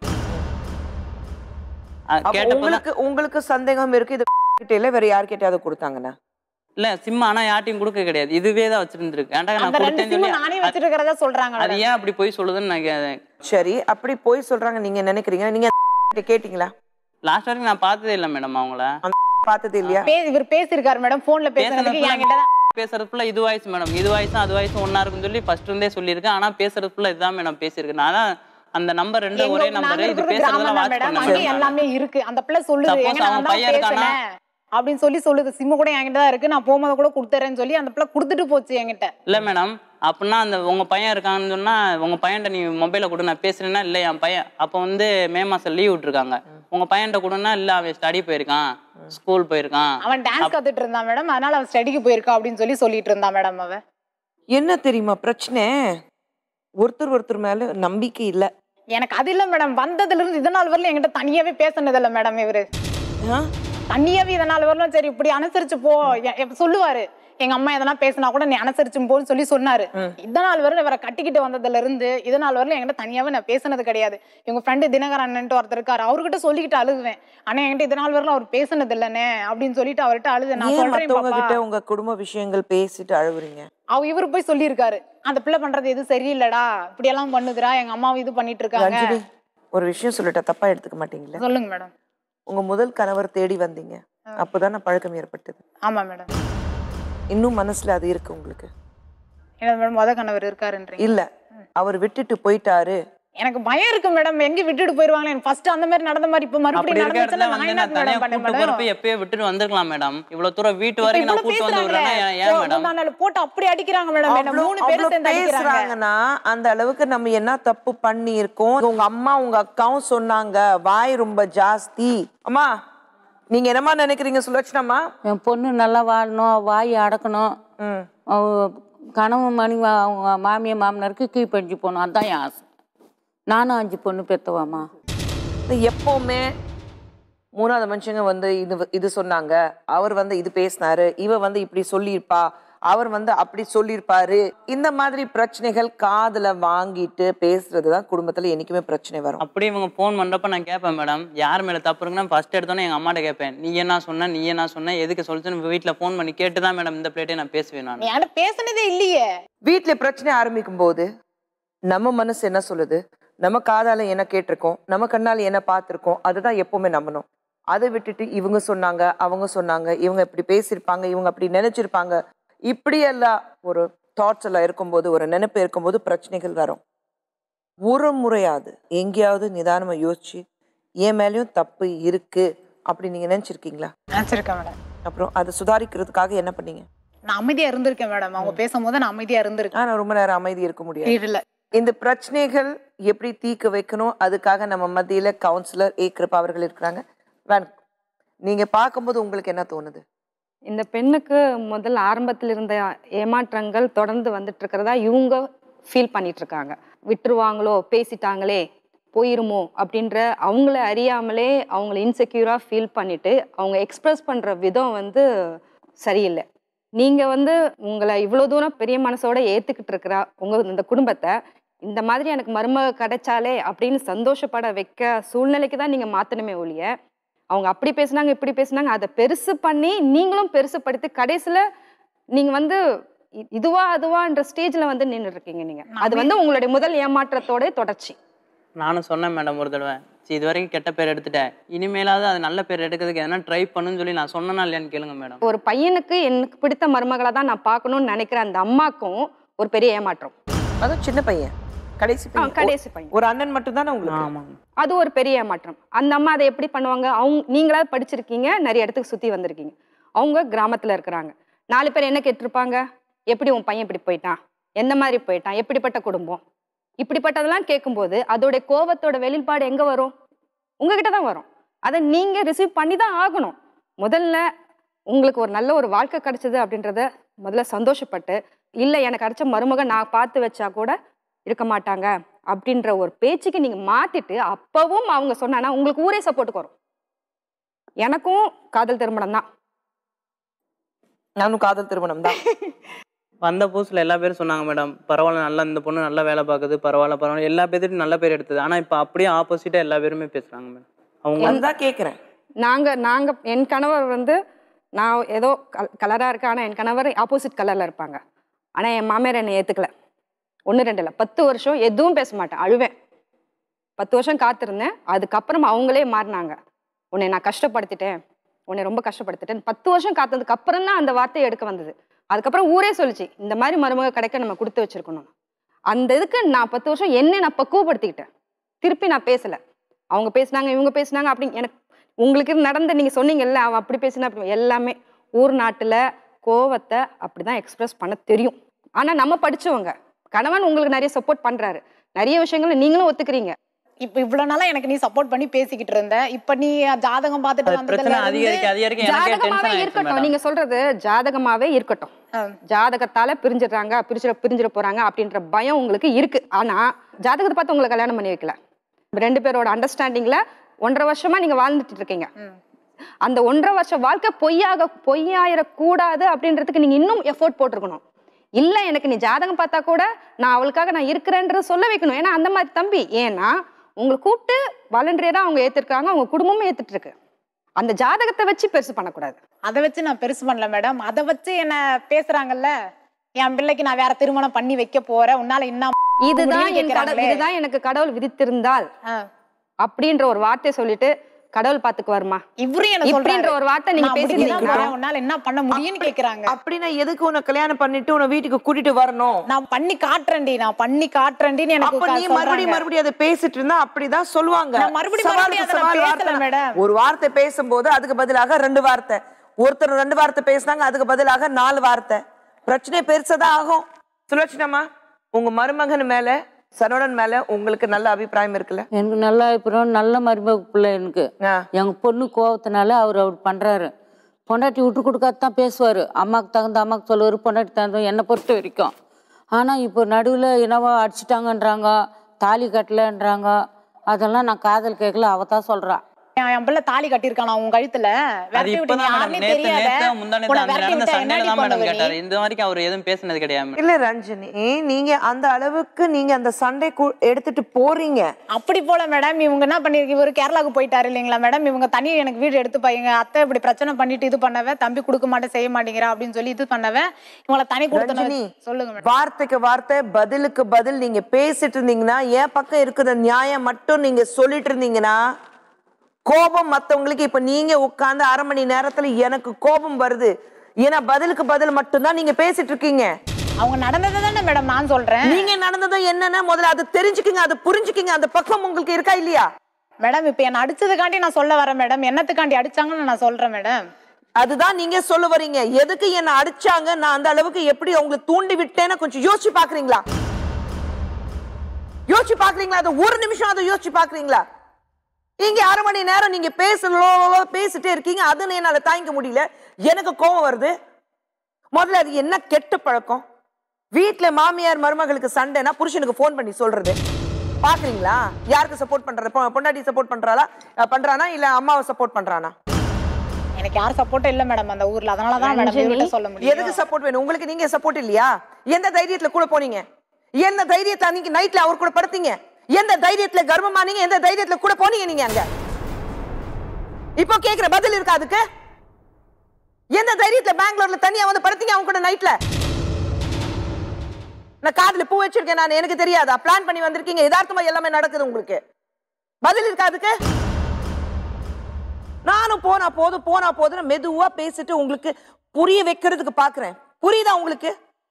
அப்ப கேட்டப்போ உங்களுக்கு உங்களுக்கு சந்தேகம் இருக்கு இது கிட்ட இல்ல வேற யார்கிட்டயாவது கொடுத்தாங்கண்ணா இல்லை சிம் ஆனால் யார்ட்டையும் கொடுக்க கிடையாது இதுவே தான் வச்சிருந்துருக்கு ஏன்டா நான் அந்த ரெண்டு கொடுத்தேன்னு சிம்மு சொல்லி நானே வச்சிருக்கிறதா சொல்றாங்க அது ஏன் அப்படி போய் சொல்லுதுன்னு நான் கே- சரி அப்படி போய் சொல்றாங்க நீங்க நினைக்கிறீங்க நீங்க கிட்ட கேட்டீங்களா லாஸ்ட் வரைக்கும் நான் பார்த்ததே இல்லை மேடம் அவங்கள பார்த்தது இல்லையா பே- இவர் பேசியிருக்காரு மேடம் போன்ல பேசுறதுக்கு பேசுறது என்கிட்ட தான் பேசுறது ஃபுல்லா இது வாய்ஸ் மேடம் இது வாய்ஸும் அது வாய்ஸும் ஒண்ணா இருக்குன்னு சொல்லி ஃபர்ஸ்ட் இருந்தே சொல்லியிருக்கேன் ஆனா பேசுறது ஃபுல்லா இதுதான் மேடம் பேசியிருக்கேன் நான் தான் அந்த நம்பர் ரெண்டு ஒரே எங்க- நாங்க நம்பர் இது இருக்கிறது பேசுறதெல்லாம் கிராமம் வாட்ச் மேடம் பண்ணேன் அங்கே madam நானு. எல்லாமே இருக்கு அந்த பிள்ளை சொல்லுது Suppose எங்க நான் அவன் தான் பையன் இருக்கானா? பேசினேன் அப்படின்னு சொல்லி சொல்லுது சிம்மு கூட என்கிட்ட தான் இருக்கு நான் போகும்போது கூட கொடுத்துறேன்னு சொல்லி அந்த பிள்ளை கொடுத்துட்டு போச்சு என்கிட்ட இல்ல மேடம் அப்படின்னா அந்த உங்க பையன் இருக்கான்னு சொன்னா உங்க பையன்ட்ட நீ மொபைல கொடு நான் பேசுறேன்னா இல்ல என் பையன் அப்போ வந்து மே மாசம் லீவ் விட்டுருக்காங்க உங்க பையன்ட்ட கொடுன்னா இல்ல அவன் ஸ்டடி போயிருக்கான் ஸ்கூல் போயிருக்கான் அவன் டான்ஸ் கத்துட்டு இருந்தான் மேடம் அதனால அவன் ஸ்டடிக்கு போயிருக்கா அப்படின்னு சொல்லி சொல்லிட்டு இருந்தான் மேடம் அவன் என்ன தெரியுமா பிரச்சனை ஒருத்தர் ஒருத்தர் மேல நம்பிக்கை இல்ல எனக்கு அது இல்ல மேடம் வந்ததுல இருந்து இதனால் வரல என்கிட்ட தனியாவே பேசுனது இல்ல மேடம் இவரு ஆ? தனியாவே இதனால் வரலும் சரி இப்படி அனுசரிச்சு போ எ- எ- சொல்லுவாரு எங்க அம்மா எதனா பேசினா கூட நீ அனுசரிச்சு போன்னு சொல்லி சொன்னாரு இதனால் வரல இவரை கட்டிக்கிட்டு வந்ததுல இருந்து இதனால் வரல என்கிட்ட தனியாவே நான் பேசுனது கிடையாது இவங்க ஃப்ரெண்டு தினகரன்ட்டு ஒருத்தர் இருக்காரு அவர்கிட்ட சொல்லிக்கிட்டு அழுகுவேன் ஆனா என்கிட்ட இதனால் வரல அவர் பேசுனது இல்லனே அப்படின்னு சொல்லிட்டு அவர்கிட்ட அழுது நான் ஏன் சொல்றேன் மத்தவங்க பாப்பா கிட்ட உங்க குடும்ப விஷயங்கள் பேசிட்டு அழுகுறீங்க அவ இவரு போய் சொல்லியிருக்காரு அந்த பிள்ளை பண்றது எதுவும் சரியில்லடா இப்படி எல்லாம் பண்ணுதுடா எங்க அம்மாவும் இது பண்ணிட்டு இருக்காங்க ரஞ்சினி ஒரு விஷயம் சொல்லிட்டா தப்பா எடுத்துக்க மாட்டீங்களா சொல்லுங்க மேடம் உங்க முதல் கணவர் தேடி வந்தீங்க அப்பதானே பழக்கம் ஏற்பட்டது ஆமா மேடம் இன்னும் மனசுல அது இருக்கு உங்களுக்கு என்ன மேடம் முத கணவர் இருக்காருன்றீங்க இல்ல அவர் விட்டுட்டு போயிட்டாரு எனக்கு பயம் இருக்கு மேடம் எங்க விட்டுட்டு போயிருவாங்க எனக்கு ஃபர்ஸ்ட் அந்த மாதிரி நடந்த மாதிரி இப்ப அப்படி மறுபடியும் இருக்க இடத்துல நடந்துச்சுன்னா நான் வந்து என்ன நான் தனியா மேடம் பண்ண கூட்டு போறப்ப மேடம் எப்பயே விட்டுட்டு வந்திருக்கலாம் மேடம் இவ்வளவு தூரம் வீட்டு இப்ப வரைக்கும் நான் இவ்வளவு கூட்டு வந்து பேசுறாங்களே விடுறேன்னா ஏன் ஓ, மேடம் முந்தா நாள் போட்டு அப்படி அடிக்கிறாங்க மேடம் என்ன அவ்வளவு- மூணு பேரும் அவ்வளவு சேர்ந்து அடிக்கிறாங்க பேசுறாங்கன்னா அந்த அளவுக்கு நம்ம என்ன தப்பு பண்ணி இருக்கோம் உங்க அம்மா உங்க அக்காவும் சொன்னாங்க வாய் ரொம்ப ஜாஸ்தி அம்மா நீங்க என்னமா நினைக்கிறீங்க சுலட்சணம்மா என் பொண்ணு நல்லா வாழணும் அவ வாய் அடக்கணும் ம் அவ கணவன் மணி அவங்க மாமியார் மாமனாருக்கு கீழ்ப்படிஞ்சு போகணும் அதுதான் என் ஆசை நானும் அஞ்சு பொண்ணு பெத்தவாம்மா இது எப்பவுமே மூணாவது மனுஷங்க வந்து இது இது சொன்னாங்க அவர் வந்து இது பேசினாரு இவ வந்து இப்படி சொல்லியிருப்பா அவர் வந்து அப்படி சொல்லியிருப்பாரு இந்த மாதிரி பிரச்சனைகள் காதுல வாங்கிட்டு பேசுறதுதான் குடும்பத்துல என்னைக்குமே பிரச்சனை வரும் அப்படி இவங்க ஃபோன் பண்றப்ப நான் கேட்பேன் மேடம் யார் மேல தப்பு இருக்குன்னா ஃபர்ஸ்ட் எடுத்தோன்னே எங்க அம்மாட்ட கேட்பேன் நீ என்ன சொன்ன நீ என்ன சொன்ன எதுக்கு சொல்லிச்சுன்னு வீட்டுல ஃபோன் பண்ணி கேட்டு தான் மேடம் இந்த பிளேட்டே நான் பேசுவேன் நான் நீ என்கிட்ட பேசுனதே இல்லையே வீட்ல பிரச்சனை ஆரம்பிக்கும் போது நம்ம மனசு என்ன சொல்லுது நம்ம காதால என்ன கேட்டிருக்கோம் நம்ம கண்ணால என்ன பார்த்திருக்கோம் அதுதான் எப்பவுமே நம்பணும் அதை விட்டுட்டு இவங்க சொன்னாங்க அவங்க சொன்னாங்க இவங்க இப்படி பேசியிருப்பாங்க இவங்க அப்படி நினைச்சிருப்பாங்க இப்படியெல்லாம் ஒரு தாட்ஸ் எல்லாம் இருக்கும்போது ஒரு நினைப்பு இருக்கும்போது பிரச்சனைகள் வரும் ஒரு முறையாவது எங்கேயாவது நிதானமா யோசிச்சு என் மேலேயும் தப்பு இருக்கு அப்படி நீங்க நினைச்சிருக்கீங்களா நினைச்சிருக்கேன் மேடம் அப்புறம் அதை சுதாரிக்கிறதுக்காக என்ன பண்ணீங்க நான் அமைதியா இருந்திருக்கேன் மேடம் அவங்க பேசும்போது நான் அமைதியா இருந்திருக்கேன் ஆனா ரொம்ப நேரம் அமைதி இருக்க முடியாது இல்ல இந்த பிரச்சனைகள் எப்படி தீர்க்க வைக்கணும் அதுக்காக நம்ம மத்தியில கவுன்சிலர் ஏ கிருப்பா அவர்கள் இருக்கிறாங்க வேணும் நீங்க பார்க்கும்போது உங்களுக்கு என்ன தோணுது இந்த பெண்ணுக்கு முதல் ஆரம்பத்தில் இருந்த ஏமாற்றங்கள் தொடர்ந்து வந்துட்டு இருக்கிறதா இவங்க ஃபீல் பண்ணிட்டு இருக்காங்க விட்டுருவாங்களோ பேசிட்டாங்களே போயிருமோ அப்படின்ற அவங்கள அறியாமலே அவங்கள இன்செக்யூரா ஃபீல் பண்ணிட்டு அவங்க எக்ஸ்பிரஸ் பண்ற விதம் வந்து சரியில்லை நீங்க வந்து உங்களை இவ்வளோ தூரம் பெரிய மனசோட ஏத்துக்கிட்டு இருக்கிற உங்க இந்த குடும்பத்தை இந்த மாதிரி எனக்கு மருமக கிடைச்சாலே அப்படின்னு சந்தோஷப்பட வைக்க சூழ்நிலைக்கு தான் நீங்க மாத்தணுமே ஒழிய அவங்க அப்படி பேசுனாங்க இப்படி பேசுனாங்க அதை பெருசு பண்ணி நீங்களும் பெருசுப்படுத்தி கடைசியில நீங்க வந்து இ- இதுவா அதுவான்ற ஸ்டேஜ்ல வந்து நின்று இருக்கீங்க நீங்க அது வந்து உங்களுடைய முதல் ஏமாற்றத்தோட தொடர்ச்சி நானும் சொன்னேன் மேடம் ஒரு தடவை சரி இது வரைக்கும் கெட்ட பேர் எடுத்துட்டேன் இனிமேலாவது அது நல்ல பேர் எடுக்கிறதுக்கு எதனா ட்ரை பண்ணுன்னு சொல்லி நான் சொன்னேனா இல்லையான்னு கேளுங்க மேடம் ஒரு பையனுக்கு எனக்கு பிடித்த மருமகளை தான் நான் பார்க்கணும்னு நினைக்கிற அந்த அம்மாக்கும் ஒரு பெரிய ஏமாற்றம் அதுவும் சின்ன பையன் கடைசி ஆ, பையன் கடைசி பையன் ஒரு அண்ணன் மட்டும் தானே உங்களுக்கு ஆமாங்க அது ஒரு பெரிய ஏமாற்றம் அந்த அம்மா அதை எப்படி பண்ணுவாங்க அவங்க நீங்களாவது படிச்சிருக்கீங்க நிறைய இடத்துக்கு சுத்தி வந்திருக்கீங்க அவங்க கிராமத்துல இருக்கிறாங்க நாலு பேர் என்ன கேட்டிருப்பாங்க எப்படி உன் பையன் இப்படி போயிட்டான் எந்த மாதிரி போயிட்டான் எப்படிப்பட்ட குடும்பம் இப்படிப்பட்டதெல்லாம் கேட்கும்போது அதோட கோபத்தோட வெளிப்பாடு எங்க வரும் உங்ககிட்ட தான் வரும் அதை நீங்க ரிசீவ் பண்ணி தான் ஆகணும் முதல்ல உங்களுக்கு ஒரு நல்ல ஒரு வாழ்க்கை கிடைச்சது அப்படின்றத முதல்ல சந்தோஷப்பட்டு இல்லை எனக்கு கிடைச்ச மருமக நான் பார்த்து வச்சா கூட இருக்க மாட்டாங்க அப்படின்ற ஒரு பேச்சுக்கு நீங்க மாத்திட்டு அப்பவும் அவங்க சொன்னானா உங்களுக்கு ஊரே சப்போர்ட்டுக்கு வரும் எனக்கும் காதல் திருமணம் தான் நானும் காதல் திருமணம் தான் வந்த புதுசுல எல்லா பேரும் சொன்னாங்க மேடம் பரவாயில்ல நல்லா இந்த பொண்ணு நல்லா வேலை பார்க்குது பரவாயில்ல பரவாயில்ல எல்லா பேர்த்திட்டும் நல்ல பேர் எடுத்தது ஆனா இப்போ அப்படியே ஆப்போசிட்டா எல்லா பேருமே பேசுறாங்க மேடம் அவங்க அதுதான் கேக்குறேன் நாங்க நாங்க என் கணவர் வந்து நான் ஏதோ கலரா இருக்கேன் ஆனா என் கணவர் ஆப்போசிட் கலர்ல இருப்பாங்க ஆனா என் மாமியார் என்னை ஏத்துக்கல ஒன்று ரெண்டு இல்லை பத்து வருஷம் எதுவும் பேச மாட்டேன் அழுவேன் பத்து வருஷம் காத்திருந்தேன் அதுக்கப்புறம் அவங்களே மாறினாங்க உன்னை நான் கஷ்டப்படுத்திட்டேன் உன்னை ரொம்ப கஷ்டப்படுத்திட்டேன் பத்து வருஷம் காத்ததுக்கு அப்புறம் தான் அந்த வார்த்தையை எடுக்க வந்தது அதுக்கப்புறம் ஊரே சொல்லிச்சு இந்த மாதிரி மருமக கிடைக்க நம்ம கொடுத்து வச்சிருக்கணும் அந்த இதுக்கு நான் பத்து வருஷம் என்னை நான் பக்குவப்படுத்திக்கிட்டேன் திருப்பி நான் பேசல அவங்க பேசுனாங்க இவங்க பேசுனாங்க அப்படி எனக்கு உங்களுக்கு நடந்த நீங்க சொன்னீங்கல்ல அவன் அப்படி பேசினா அப்படி எல்லாமே ஊர் நாட்டுல கோவத்தை அப்படிதான் எக்ஸ்பிரஸ் பண்ண தெரியும் ஆனா நம்ம படிச்சவங்க கணவன் உங்களுக்கு நிறைய சப்போர்ட் பண்றாரு நிறைய விஷயங்களை நீங்களும் ஒத்துக்கிறீங்க இப்ப இவ்வளவு நாளா எனக்கு நீ சப்போர்ட் பண்ணி பேசிக்கிட்டு இருந்த இப்ப நீ ஜாதகம் பார்த்துட்டு அது பிரச்சனை வந்ததுல அதிகரிக்க இருந்து அதிகரிக்க எனக்கே டென்ஷன் ஜாதகமாவே ஆயிடுச்சு இருக்கட்டும் மேடம் நீங்க சொல்றது ஜாதகமாவே இருக்கட்டும் ஆ. ஜாதகத்தால பிரிஞ்சிடுறாங்க பிரிஞ்சிட பிரிஞ்சிட போறாங்க அப்படின்ற பயம் உங்களுக்கு இருக்கு ஆனா ஜாதகத்தை பார்த்து உங்களை கல்யாணம் பண்ணி வைக்கல ரெண்டு பேரோட அண்டர்ஸ்டாண்டிங்ல ஒன்றரை வருஷமா நீங்க வாழ்ந்துட்டு இருக்கீங்க ம். அந்த ஒன்றரை வருஷ வாழ்க்கை பொய்யாக பொய்யாயிடக்கூடாது அப்படின்றதுக்கு நீங்க இன்னும் எஃபோர்ட் போட்டிருக்கணும் இல்ல எனக்கு நீ ஜாதகம் பார்த்தா கூட நான் அவளுக்காக நான் இருக்கிறேன்றது சொல்ல வைக்கணும் ஏன்னா அந்த மாதிரி தம்பி ஏன்னா உங்களை கூப்பிட்டு வாலண்டியரா அவங்க ஏத்திருக்காங்க அவங்க குடும்பமும் ஏத்துட்டு இருக்கு அந்த ஜாதகத்தை வச்சு பெருசு பண்ணக்கூடாது அதை வச்சு நான் பெருசு பண்ணல மேடம் அதை வச்சு என்ன பேசுறாங்கல்ல என் பிள்ளைக்கு நான் வேற திருமணம் பண்ணி வைக்க போறேன் உன்னால என்ன இதுதான் முடியும்னு என் கடவுள் கேக்குறாங்களே. இதுதான் எனக்கு கடவுள் விதித்திருந்தால் ஆ. அப்படின்ற ஒரு வார்த்தையை சொல்லிட்டு கடவுள் பாத்துக்குவாருமா இவரும் என்ன இப்படின்ற சொல்றாரு ஒரு வார்த்தை நீங்க நான் முடிக்க தான் பேசிருந்தீங்கன்னா போறேன், உன்னால என்ன பண்ண முடியும்னு கேக்குறாங்க அப்படின்னா எதுக்கு உன்னை கல்யாணம் பண்ணிட்டு உன்னை வீட்டுக்கு கூட்டிட்டு வரணும் நான் பண்ணி காட்டுறேன்டி நான் பண்ணி காட்டுறேன்டின்னு எனக்கு அப்ப நீ சொல்றாங்க. மறுபடியும் மறுபடியும் அதை பேசிட்டு இருந்தா அப்படிதான் சொல்லுவாங்க நான் மறுபடியும் சவாலுக்கு மறுபடியும் அதை நான் சவால் பேசல, வார்த்தை. மேடம். ஒரு வார்த்தை பேசும்போது அதுக்கு பதிலாக ரெண்டு வார்த்தை ஒருத்தர் ரெண்டு வார்த்தை பேசுனாங்க அதுக்கு பதிலாக நாலு வார்த்தை பிரச்சனை பெருசதான் ஆகும் சுலட்சணமா உங்க மருமகன் மேல சரவணன் மேல உங்களுக்கு நல்ல அபிப்பிராயம் இருக்குல்ல எனக்கு நல்ல அப்புறம் நல்ல மருமக பிள்ளை எனக்கு ஆ. எங்க பொண்ணு கோவத்தினால அவர் அவர் பண்றாரு பொண்டாட்டி விட்டு கொடுக்காது தான் பேசுவார் அம்மாவுக்கு தகுந்த அம்மாவுக்கு சொல்லுவார் பொண்டாட்டி தகுந்த என்னை பொறுத்த வரைக்கும் ஆனால் இப்போ நடுவில் என்னவோ அடிச்சிட்டாங்கன்றாங்க தாலி கட்டலன்றாங்க அதெல்லாம் நான் காதல் கேட்கல அவ தான் சொல்றா என் என் பிள்ளை தாலி கட்டியிருக்கானா உன் கழுத்துல அது விரட்டி விட்டு நீ இப்பதான் யாருன்னே மேடம் நேத்து தெரியாத நேத்து முந்தானே உன்னை அந்த விரட்டி நடந்த விட்டா சண்டையில என்னடி தான் மேடம் பண்ணுவ கேட்டாரு நீ? இந்த வரைக்கும் அவர் எதுவும் பேசுனது கிடையாது madam. இல்ல ரஞ்சனி நீங்க அந்த அளவுக்கு நீங்க அந்த சண்டை கு- எடுத்துட்டு போறீங்க அப்படி போல மேடம் இவங்க என்ன பண்ணிருக்கு இவரு கேரளாவுக்கு போயிட்டாரு இல்லைங்களா மேடம் இவங்க தனியா எனக்கு வீடு எடுத்து பையங்க அத்தை இப்படி பிரச்சனை பண்ணிட்டு இது பண்ணவ தம்பி கொடுக்க மாட்டேன் செய்ய மாட்டேங்கிறா அப்படின்னு சொல்லி இது பண்ணவ இவங்கள தனி கொடுத்தன ரஞ்சினி சொல்லுங்க மேடம் வார்த்தைக்கு வார்த்தை பதிலுக்கு பதில் நீங்க பேசிட்டு இருந்தீங்கன்னா என் பக்கம் இருக்கிற நியாயம் மட்டும் நீங்க சொல்லிட்டு இருந்தீங்கன்னா கோபம் மத்தவங்களுக்கு இப்ப நீங்க உட்கார்ந்து அரை மணி நேரத்துல எனக்கு கோபம் வருது ஏன்னா பதிலுக்கு பதில் மட்டும்தான் நீங்க பேசிட்டு இருக்கீங்க அவங்க நடந்ததை தானே மேடம் நான் சொல்றேன் நீங்க நடந்தது என்னன்னா முதல்ல அது தெரிஞ்சுக்குங்க அது புரிஞ்சுக்குங்க அந்த பக்கம் உங்களுக்கு இருக்கா இல்லையா மேடம் இப்ப என்ன அடிச்சதுக்காண்டி நான் சொல்ல வரேன் மேடம் என்னத்துக்காண்டி அடிச்சாங்கன்னு நான் சொல்றேன் மேடம் அதுதான் நீங்க சொல்ல வரீங்க எதுக்கு என்ன அடிச்சாங்க நான் அந்த அளவுக்கு எப்படி உங்களை தூண்டி விட்டேன்னு கொஞ்சம் யோசிச்சு பாக்குறீங்களா யோசிச்சு பாக்குறீங்களா அது ஒரு நிமிஷம் அதை யோசிச்சு பாக்குறீங்களா இங்க அரை மணி நேரம் நீங்க பேசலாம் பேசிட்டே இருக்கீங்க அதுன்னு என்னால தாங்கிக்க முடியல எனக்கு கோவம் வருது முதல்ல அது என்ன கெட்ட பழக்கம் வீட்ல மாமியார் மருமகளுக்கு சண்டைனா புருஷனுக்கு ஃபோன் பண்ணி சொல்றது பாக்குறீங்களா யாருக்கு சப்போர்ட் பண்ற பொ- பொண்டாட்டி சப்போர்ட் பண்றாளா அஹ் பண்றானா இல்ல அம்மாவை சப்போர்ட் பண்றானா எனக்கு யாரும் சப்போர்ட்டும் இல்ல மேடம் அந்த ஊர்ல அதனால தான் மேடம் இவர்கிட்ட சொல்ல முடியும் எதுக்கு சப்போர்ட் வேணும் உங்களுக்கு நீங்க சப்போர்ட் இல்லையா எந்த தைரியத்துல கூட போனீங்க எந்த தைரியத்தை அன்னைக்கு நைட்ல அவர் கூட படுத்தீங்க எந்த தைரியத்துல கர்ப்பமானீங்க எந்த தைரியத்துல கூட போனீங்க நீங்க அங்க இப்போ கேக்குற பதில் இருக்கா அதுக்கு எந்த தைரியத்துல பெங்களூர்ல தனியா வந்து படுத்தீங்க அவங்க கூட நைட்ல நான் காதுல பூ வச்சிருக்கேன் நான் எனக்கு தெரியாதா பிளான் பண்ணி வந்திருக்கீங்க யதார்த்தமா எல்லாமே நடக்குது உங்களுக்கு பதில் இருக்கா அதுக்கு நானும் போனா போதும் போனா போதுன்னு மெதுவா பேசிட்டு உங்களுக்கு புரிய வைக்கிறதுக்கு பாக்குறேன் புரியுதா உங்களுக்கு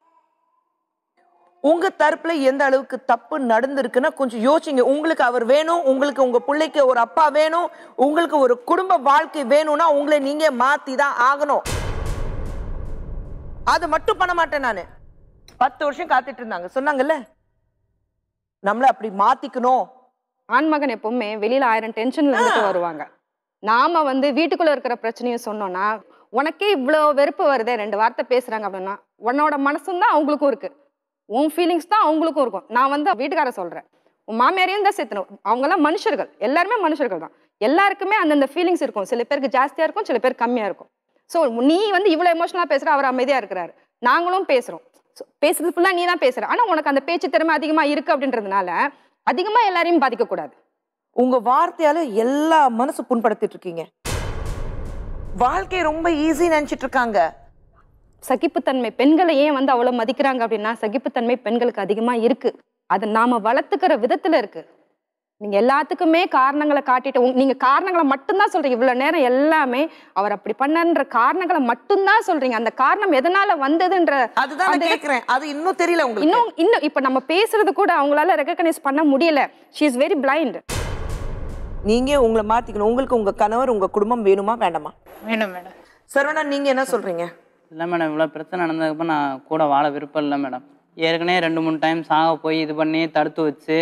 உங்க தரப்புல எந்த அளவுக்கு தப்பு நடந்திருக்குன்னா கொஞ்சம் யோசிங்க உங்களுக்கு அவர் வேணும் உங்களுக்கு உங்க பிள்ளைக்கு ஒரு அப்பா வேணும் உங்களுக்கு ஒரு குடும்ப வாழ்க்கை வேணும்னா உங்களை நீங்க மாத்தி தான் ஆகணும் அது மட்டும் பண்ண மாட்டேன் நானு பத்து வருஷம் காத்துட்டு இருந்தாங்க சொன்னாங்கல்ல நம்மள அப்படி மாத்திக்கணும் ஆண்மகன் எப்பவுமே வெளியில ஆயிரம் டென்ஷன்ல இருந்துட்டு வருவாங்க நாம வந்து வீட்டுக்குள்ள இருக்கிற பிரச்சனையும் சொன்னோம்னா உனக்கே இவ்வளோ வெறுப்பு வருதே ரெண்டு வார்த்தை பேசுறாங்க அப்படின்னா உன்னோட மனசும் தான் அவங்களுக்கும் இருக்கு உன் ஃபீலிங்ஸ் தான் அவங்களுக்கும் இருக்கும் நான் வந்து வீட்டுக்கார சொல்றேன் உன் மாமியாரையும் தான் சேர்த்தணும் அவங்கெல்லாம் மனுஷர்கள் எல்லாருமே மனுஷர்கள் தான் எல்லாருக்குமே அந்தந்த ஃபீலிங்ஸ் இருக்கும் சில பேருக்கு ஜாஸ்தியா இருக்கும் சில பேர் கம்மியா இருக்கும் ஸோ நீ வந்து இவ்வளோ எமோஷனலாக பேசுற அவர் அமைதியா இருக்கிறாரு நாங்களும் பேசுறோம் So, பேசுறது ஃபுல்லா நீ தான் பேசுற ஆனா உனக்கு அந்த பேச்சு திறமை அதிகமா இருக்கு அப்படின்றதுனால அதிகமா எல்லாரையும் பாதிக்க கூடாது உங்க வார்த்தையால எல்லா மனசு புண்படுத்திட்டு இருக்கீங்க வாழ்க்கை ரொம்ப ஈஸி நினைச்சிட்டு இருக்காங்க சகிப்புத்தன்மை பெண்களை ஏன் வந்து அவ்வளவு மதிக்கிறாங்க அப்படின்னா சகிப்புத்தன்மை பெண்களுக்கு அதிகமா இருக்கு அதை நாம வளர்த்துக்கிற விதத்துல இருக்கு நீங்க எல்லாத்துக்குமே காரணங்களை காட்டிட்டு உங்க- நீங்க காரணங்களை மட்டும்தான் சொல்றீங்க இவ்வளவு நேரம் எல்லாமே அவர் அப்படி பண்ணன்ற காரணங்களை மட்டும்தான் சொல்றீங்க அந்த காரணம் எதனால வந்ததுன்ற அதுதான் நான் அந்த இது- கேக்குறேன் அது இன்னும் தெரியல உங்களுக்கு இன்னும் இன்னும் இப்ப நம்ம பேசுறது கூட அவங்களால ரெகக்னைஸ் பண்ண முடியல ஷி இஸ் வெரி பிளைண்ட் நீங்க உங்களை மாத்திக்கணும் உங்களுக்கு உங்க கணவர் உங்க குடும்பம் வேணுமா வேண்டாமா வேணும் மேடம் சரவணன் நீங்க என்ன சொல்றீங்க இல்லை மேடம் இவ்வளோ பிரச்சனை நடந்ததுக்கப்புறம் நான் கூட வாழ விருப்பம் இல்லை மேடம் ஏற்கனவே ரெண்டு மூணு டைம் சாக போய் இது பண்ணி தடுத்து வச்சு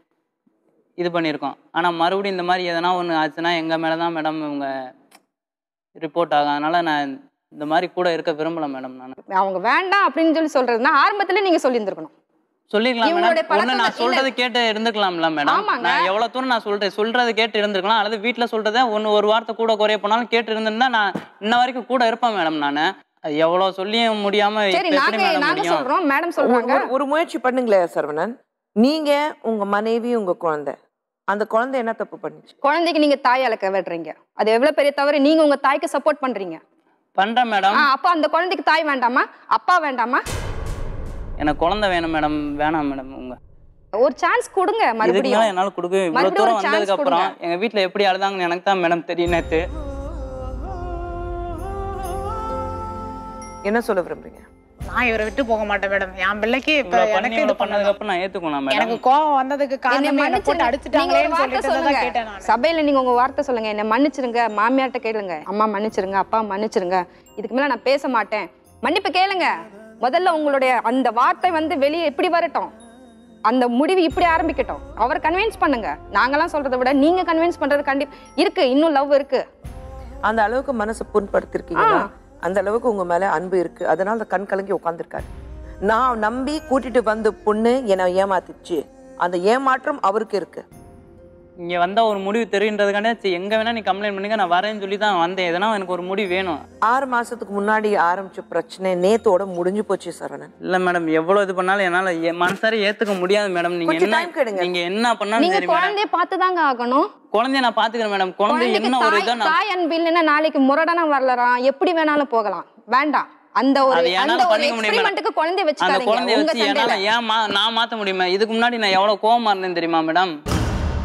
இது பண்ணியிருக்கோம் ஆனால் மறுபடியும் இந்த மாதிரி எதனா ஒன்று ஆச்சுன்னா எங்கள் மேலே தான் மேடம் இவங்க ரிப்போர்ட் ஆகும் அதனால் நான் இந்த மாதிரி கூட இருக்க விரும்பலை மேடம் நான் அவங்க வேண்டாம் அப்படின்னு சொல்லி சொல்றதுன்னா ஆரம்பத்துல நீங்க சொல்லியிருந்திருக்கணும் சொல்லிக்கலாம் இவங்களுடைய மேடம் ஒன்று நான் பழக்கம் சொல்றது கேட்டு இருந்துக்கலாம்ல மேடம் ஆமாங்க. நான் எவ்வளோ தூரம் நான் சொல்றேன் சொல்றது கேட்டு இருந்திருக்கலாம் அல்லது வீட்டில் சொல்றதை ஒன்று ஒரு வார்த்தை கூட குறைய போனாலும் கேட்டு இருந்திருந்தா நான் இன்ன வரைக்கும் கூட இருப்பேன் மேடம் நான் எவ்வளோ சொல்லியும் முடியாம சரி இப்ப எப்படி நாங்க மேடம் நாங்க முடியும் சொல்றோம் மேடம் ஒரு- சொல்றாங்க ஒரு- ஒரு முயற்சி பண்ணுங்களேன் சரவணன் நீங்க உங்க மனைவி உங்க குழந்தை அந்த குழந்தை என்ன தப்பு பண்ணுச்சு குழந்தைக்கு நீங்க தாய் அழக்க விடுறீங்க அது எவ்வளவு பெரிய தவறு நீங்க உங்க தாய்க்கு சப்போர்ட் பண்றீங்க பண்றேன் மேடம் ஆ, அப்ப அந்த குழந்தைக்கு தாய் வேண்டாமா அப்பா வேண்டாமா எனக்கு குழந்தை வேணும் மேடம் வேணாம் மேடம் உங்க ஒரு சான்ஸ் கொடுங்க இதுக்கு மேல மறுபடியும் என்னால கொடுக்க இவ்வளவு மறுபடியும் தூரம் ஒரு chance வந்ததுக்கு அப்புறம் கொடுங்க. எங்க வீட்ல எப்படி அழுதாங்கன்னு எனக்கு தான் மேடம் தெரியும் நேத்து என்ன சொல்ல விரும்புறீங்க நான் இவரை விட்டு போக மாட்டேன் மேடம் என் பிள்ளைக்கு இப்ப இவ்வளவு பண்ணி எனக்கு இது இவ்வளவு பண்ணதுக்கு பண்ணதுக்கு அப்புறம் நான் ஏத்துக்கணும் எனக்கு மேடம் கோவம் வந்ததுக்கு என்னை காரணம் என்ன போட்டு மன்னிச்சிருங்க. நீங்க ஒரு அடிச்சுட்டாங்களேன்னு வார்த்தை சொல்லிட்டு தான் சொல்லுங்க கேட்டேன் நான் சபையில நீங்க உங்க வார்த்தை சொல்லுங்க என்ன மன்னிச்சிருங்க மாமியார்ட்ட கேளுங்க அம்மா மன்னிச்சிருங்க அப்பா மன்னிச்சிருங்க இதுக்கு மேல நான் பேச மாட்டேன் மன்னிப்பு கேளுங்க முதல்ல உங்களுடைய அந்த வார்த்தை வந்து வெளியே இப்படி வரட்டும் அந்த முடிவு இப்படி ஆரம்பிக்கட்டும் அவர் கன்வின்ஸ் பண்ணுங்க நாங்கெல்லாம் சொல்றதை விட நீங்க கன்வின்ஸ் பண்றது கண்டிப்பா இருக்கு இன்னும் லவ் இருக்கு அந்த அளவுக்கு மனசு புண்படுத்திருக்கீங்கன்னா அந்த அளவுக்கு உங்க மேல அன்பு இருக்கு அதனால அந்த கண் கலங்கி உட்காந்துருக்காரு நான் நம்பி கூட்டிட்டு வந்த பொண்ணு என்னை ஏமாத்திச்சு அந்த ஏமாற்றம் அவருக்கு இருக்கு இங்க வந்தா ஒரு முடிவு தெரியுன்றதுக்காண்டே சரி எங்க வேணா நீ கம்ப்ளைண்ட் பண்ணுங்க நான் வரேன்னு சொல்லி தான் வந்தேன் எதனா எனக்கு ஒரு முடிவு வேணும் ஆறு மாசத்துக்கு முன்னாடி ஆரம்பிச்ச பிரச்சனை நேத்தோட முடிஞ்சு போச்சு சரவணன் இல்ல மேடம் எவ்வளவு இது பண்ணாலும் என்னால எ- மனசார ஏத்துக்க முடியாது மேடம் நீங்க கொஞ்சம் என்ன time கேளுங்க. நீங்க என்ன பண்ணாலும் நீங்க சரி மேடம் குழந்தைய பார்த்துதாங்க ஆகணும் குழந்தைய நான் பாத்துக்கிறேன் மேடம் குழந்தை குழந்தைக்கு என்ன ஒரு தாய் இதோ நான் தாய் அன்பு இல்லைன்னா நாளைக்கு முரடனா வரலாம் எப்படி வேணாலும் போகலாம் வேண்டாம் அந்த ஒரு அது என்னால அந்த ஒரு பண்ணிக்க முடியும் மேடம். எக்ஸ்பெரிமெண்ட்டுக்கு குழந்தைய அந்த வச்சுக்காதீங்க குழந்தைய உங்க வச்சு சண்டையில என்னால ஏன் மா- நான் மாத்த முடியுமா இதுக்கு முன்னாடி நான் எவ்வளவு கோவமா இருந்தேன் தெரியுமா மேடம்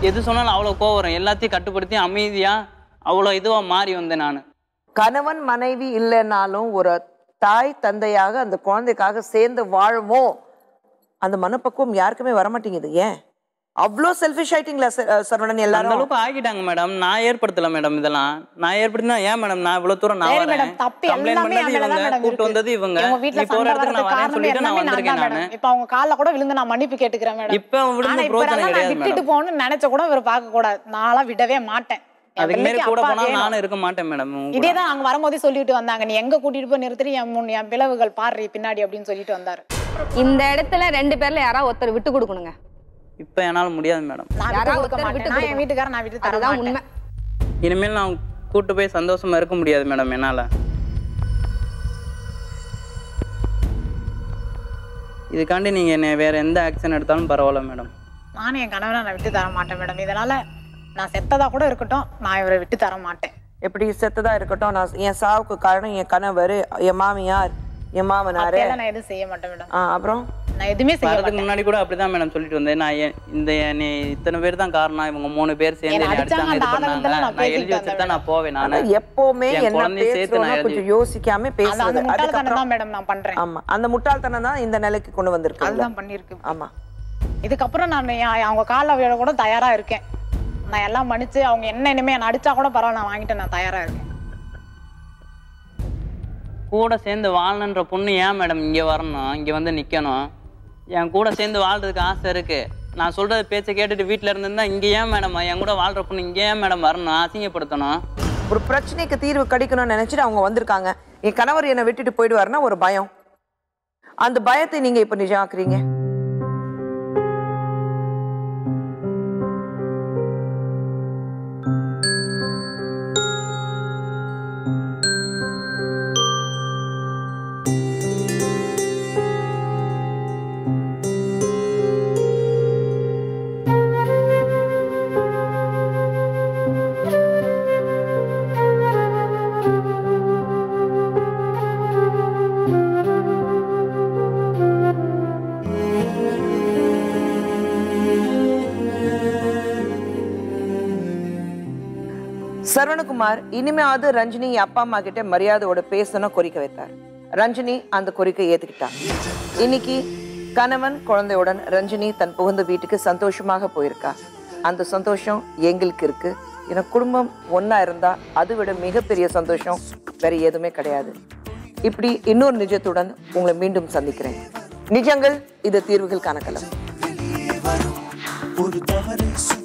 எது சொன்னாலும் அவ்வளோ கோவம் வரும் எல்லாத்தையும் கட்டுப்படுத்தி அமைதியாக அவ்வளோ இதுவாக மாறி வந்தேன் நான் கணவன் மனைவி இல்லைன்னாலும் ஒரு தாய் தந்தையாக அந்த குழந்தைக்காக சேர்ந்து வாழுமோ அந்த மனப்பக்குவம் யாருக்குமே வரமாட்டேங்குது ஏன் அவ்வளோ செல்ஃபிஷ் ஆயிட்டீங்களா ச- அஹ் சரவணன் அந்த எல்லாரும் அளவுக்கு ஆகிட்டாங்க மேடம் நான் ஏற்படுத்தல மேடம் இதெல்லாம் நான் ஏற்படுத்தினா ஏன் மேடம் நான் இவ்வளவு தூரம் நான் சரி வரேன் மேடம் தப்பு கம்ப்ளைண்ட் எல்லாமே பண்ணது அங்கதான் இவங்க மேடம் கூட்டு இருக்கு. வந்தது இவங்க இவங்க வீட்ல நீ போற சண்டை இடத்துக்கு நான் வரதுக்கு வரேன்னு காரணமே சொல்லிட்டு நான் எல்லாமே நான் வந்திருக்கேன் தான் நானு மேடம் இப்ப அவங்க கால்ல கூட விழுந்து நான் மன்னிப்பு கேட்டுக்கிறேன் மேடம் இப்ப விழுந்து ஆனா இப்ப பிரோஜனம் எல்லாம் நான் கிடையாது விட்டுட்டு மேடம் போகணும்னு நினைச்ச கூட இவர் பார்க்க கூடாது நான்லாம் விடவே மாட்டேன் என் அதுக்கு மாரி பிள்ளைக்கு கூட அப்பா போனா வேணும். நானும் இருக்க மாட்டேன் மேடம் இதே தான் அங்க வரும்போதே சொல்லிட்டு வந்தாங்க நீ எங்க கூட்டிட்டு போய் நிறுத்தி என் முன் என் பிளவுகள் பாரு பின்னாடி அப்படின்னு சொல்லிட்டு வந்தாரு இந்த இடத்துல ரெண்டு பேர்ல யாராவது ஒருத்தர் விட்டு கொடுக்கணுங்க இப்ப என்னால முடியாது மேடம் நான் யாரோ விட்டு கொடுக்க ஒருத்தர் மாட்டேன் விட்டு நான் என் கொடுக்கணும். வீட்டுக்காரன் நான் விட்டு தர அதுதான் மாட்டேன் உண்மை இனிமேல் நான் கூட்டு போய் சந்தோஷமா இருக்க முடியாது மேடம் என்னால இதுக்காண்டி நீங்க என்ன வேற எந்த ஆக்ஷன் எடுத்தாலும் பரவாயில்ல மேடம் நானும் என் கணவனை நான் விட்டு தர மாட்டேன் மேடம் இதனால நான் செத்ததா கூட இருக்கட்டும் நான் இவரை விட்டு தர மாட்டேன் எப்படி செத்ததா இருக்கட்டும் நான் என் சாவுக்கு காரணம் என் கணவர் என் மாமியார் என் மாமனாரு அப்படியெல்லாம் நான் எதுவும் செய்ய மாட்டேன் மேடம் ஆ, அப்புறம் நான் எதுவுமே செய்ய வரதுக்கு மாட்டேன் முன்னாடி கூட அப்படிதான் மேடம் சொல்லிட்டு வந்தேன் நான் என்- இந்த என்னை இத்தனை பேர் தான் காரணம் இவங்க மூணு பேர் சேர்ந்து என்னை என்னை அடிச்சாங்க, அடிச்சாங்க இது அந்த பண்ணாங்க ஆதங்கத்துல நான் நான் எழுதி பேசிட்டு வச்சுட்டு தான் நான் போவேன் ஆனா நானு எப்பவுமே என் என்ன குழந்தைய சேர்த்து நான் பேசுறோம்னா எழுதி கொஞ்சம் யோசிக்காம அந்த பேசுறது அந்த முட்டாள்தனம் அதுக்கப்புறம் தான் மேடம் நான் பண்றேன் ஆமா அந்த முட்டாள்தனம் தான் இந்த நிலைக்கு கொண்டு வந்திருக்கு அதுதான் பண்ணிருக்கு ஆமா இதுக்கப்புறம் நான் என் அவங்க காலில் விழ கூட தயாரா இருக்கேன் நான் எல்லாம் மன்னிச்சு அவங்க என்ன இனிமே என்ன அடிச்சா கூட பரவாயில்ல நான் வாங்கிட்டு நான் தயாரா இருக்கேன் கூட சேர்ந்து வாழணுன்ற பொண்ணு ஏன் மேடம் இங்க வரணும் இங்க வந்து நிக்கணும் என் கூட சேர்ந்து வாழ்றதுக்கு ஆசை இருக்கு நான் சொல்றது பேச்சை கேட்டுட்டு வீட்ல இருந்திருந்தா இங்க ஏன் மேடம் என் கூட வாழ்ற பொண்ணு இங்க ஏன் மேடம் வரணும் அசிங்கப்படுத்தணும் ஒரு பிரச்சனைக்கு தீர்வு கிடைக்கணும்னு நினைச்சிட்டு அவங்க வந்திருக்காங்க என் கணவர் என்னை விட்டுட்டு போயிடுவாருன்னா ஒரு பயம் அந்த பயத்தை நீங்க இப்ப நிஜமாக்குறீங்க சரவணகுமார் இனிமையாவது ரஞ்சினி என் அப்பா அம்மா கிட்ட மரியாதையோட பேசணும் கோரிக்கை வைத்தார் ரஞ்சினி அந்த கோரிக்கை ஏத்துக்கிட்டான் இன்னைக்கு கணவன் குழந்தையுடன் ரஞ்சினி தன் புகுந்த வீட்டுக்கு சந்தோஷமாக போயிருக்கா அந்த சந்தோஷம் எங்களுக்கு இருக்கு ஏன்னா குடும்பம் ஒண்ணா இருந்தா அதை விட மிகப்பெரிய சந்தோஷம் வேற எதுவுமே கிடையாது இப்படி இன்னொரு நிஜத்துடன் உங்களை மீண்டும் சந்திக்கிறேன் நிஜங்கள் இது தீர்வுகள் கணக்கலாம் ஒரு தவறு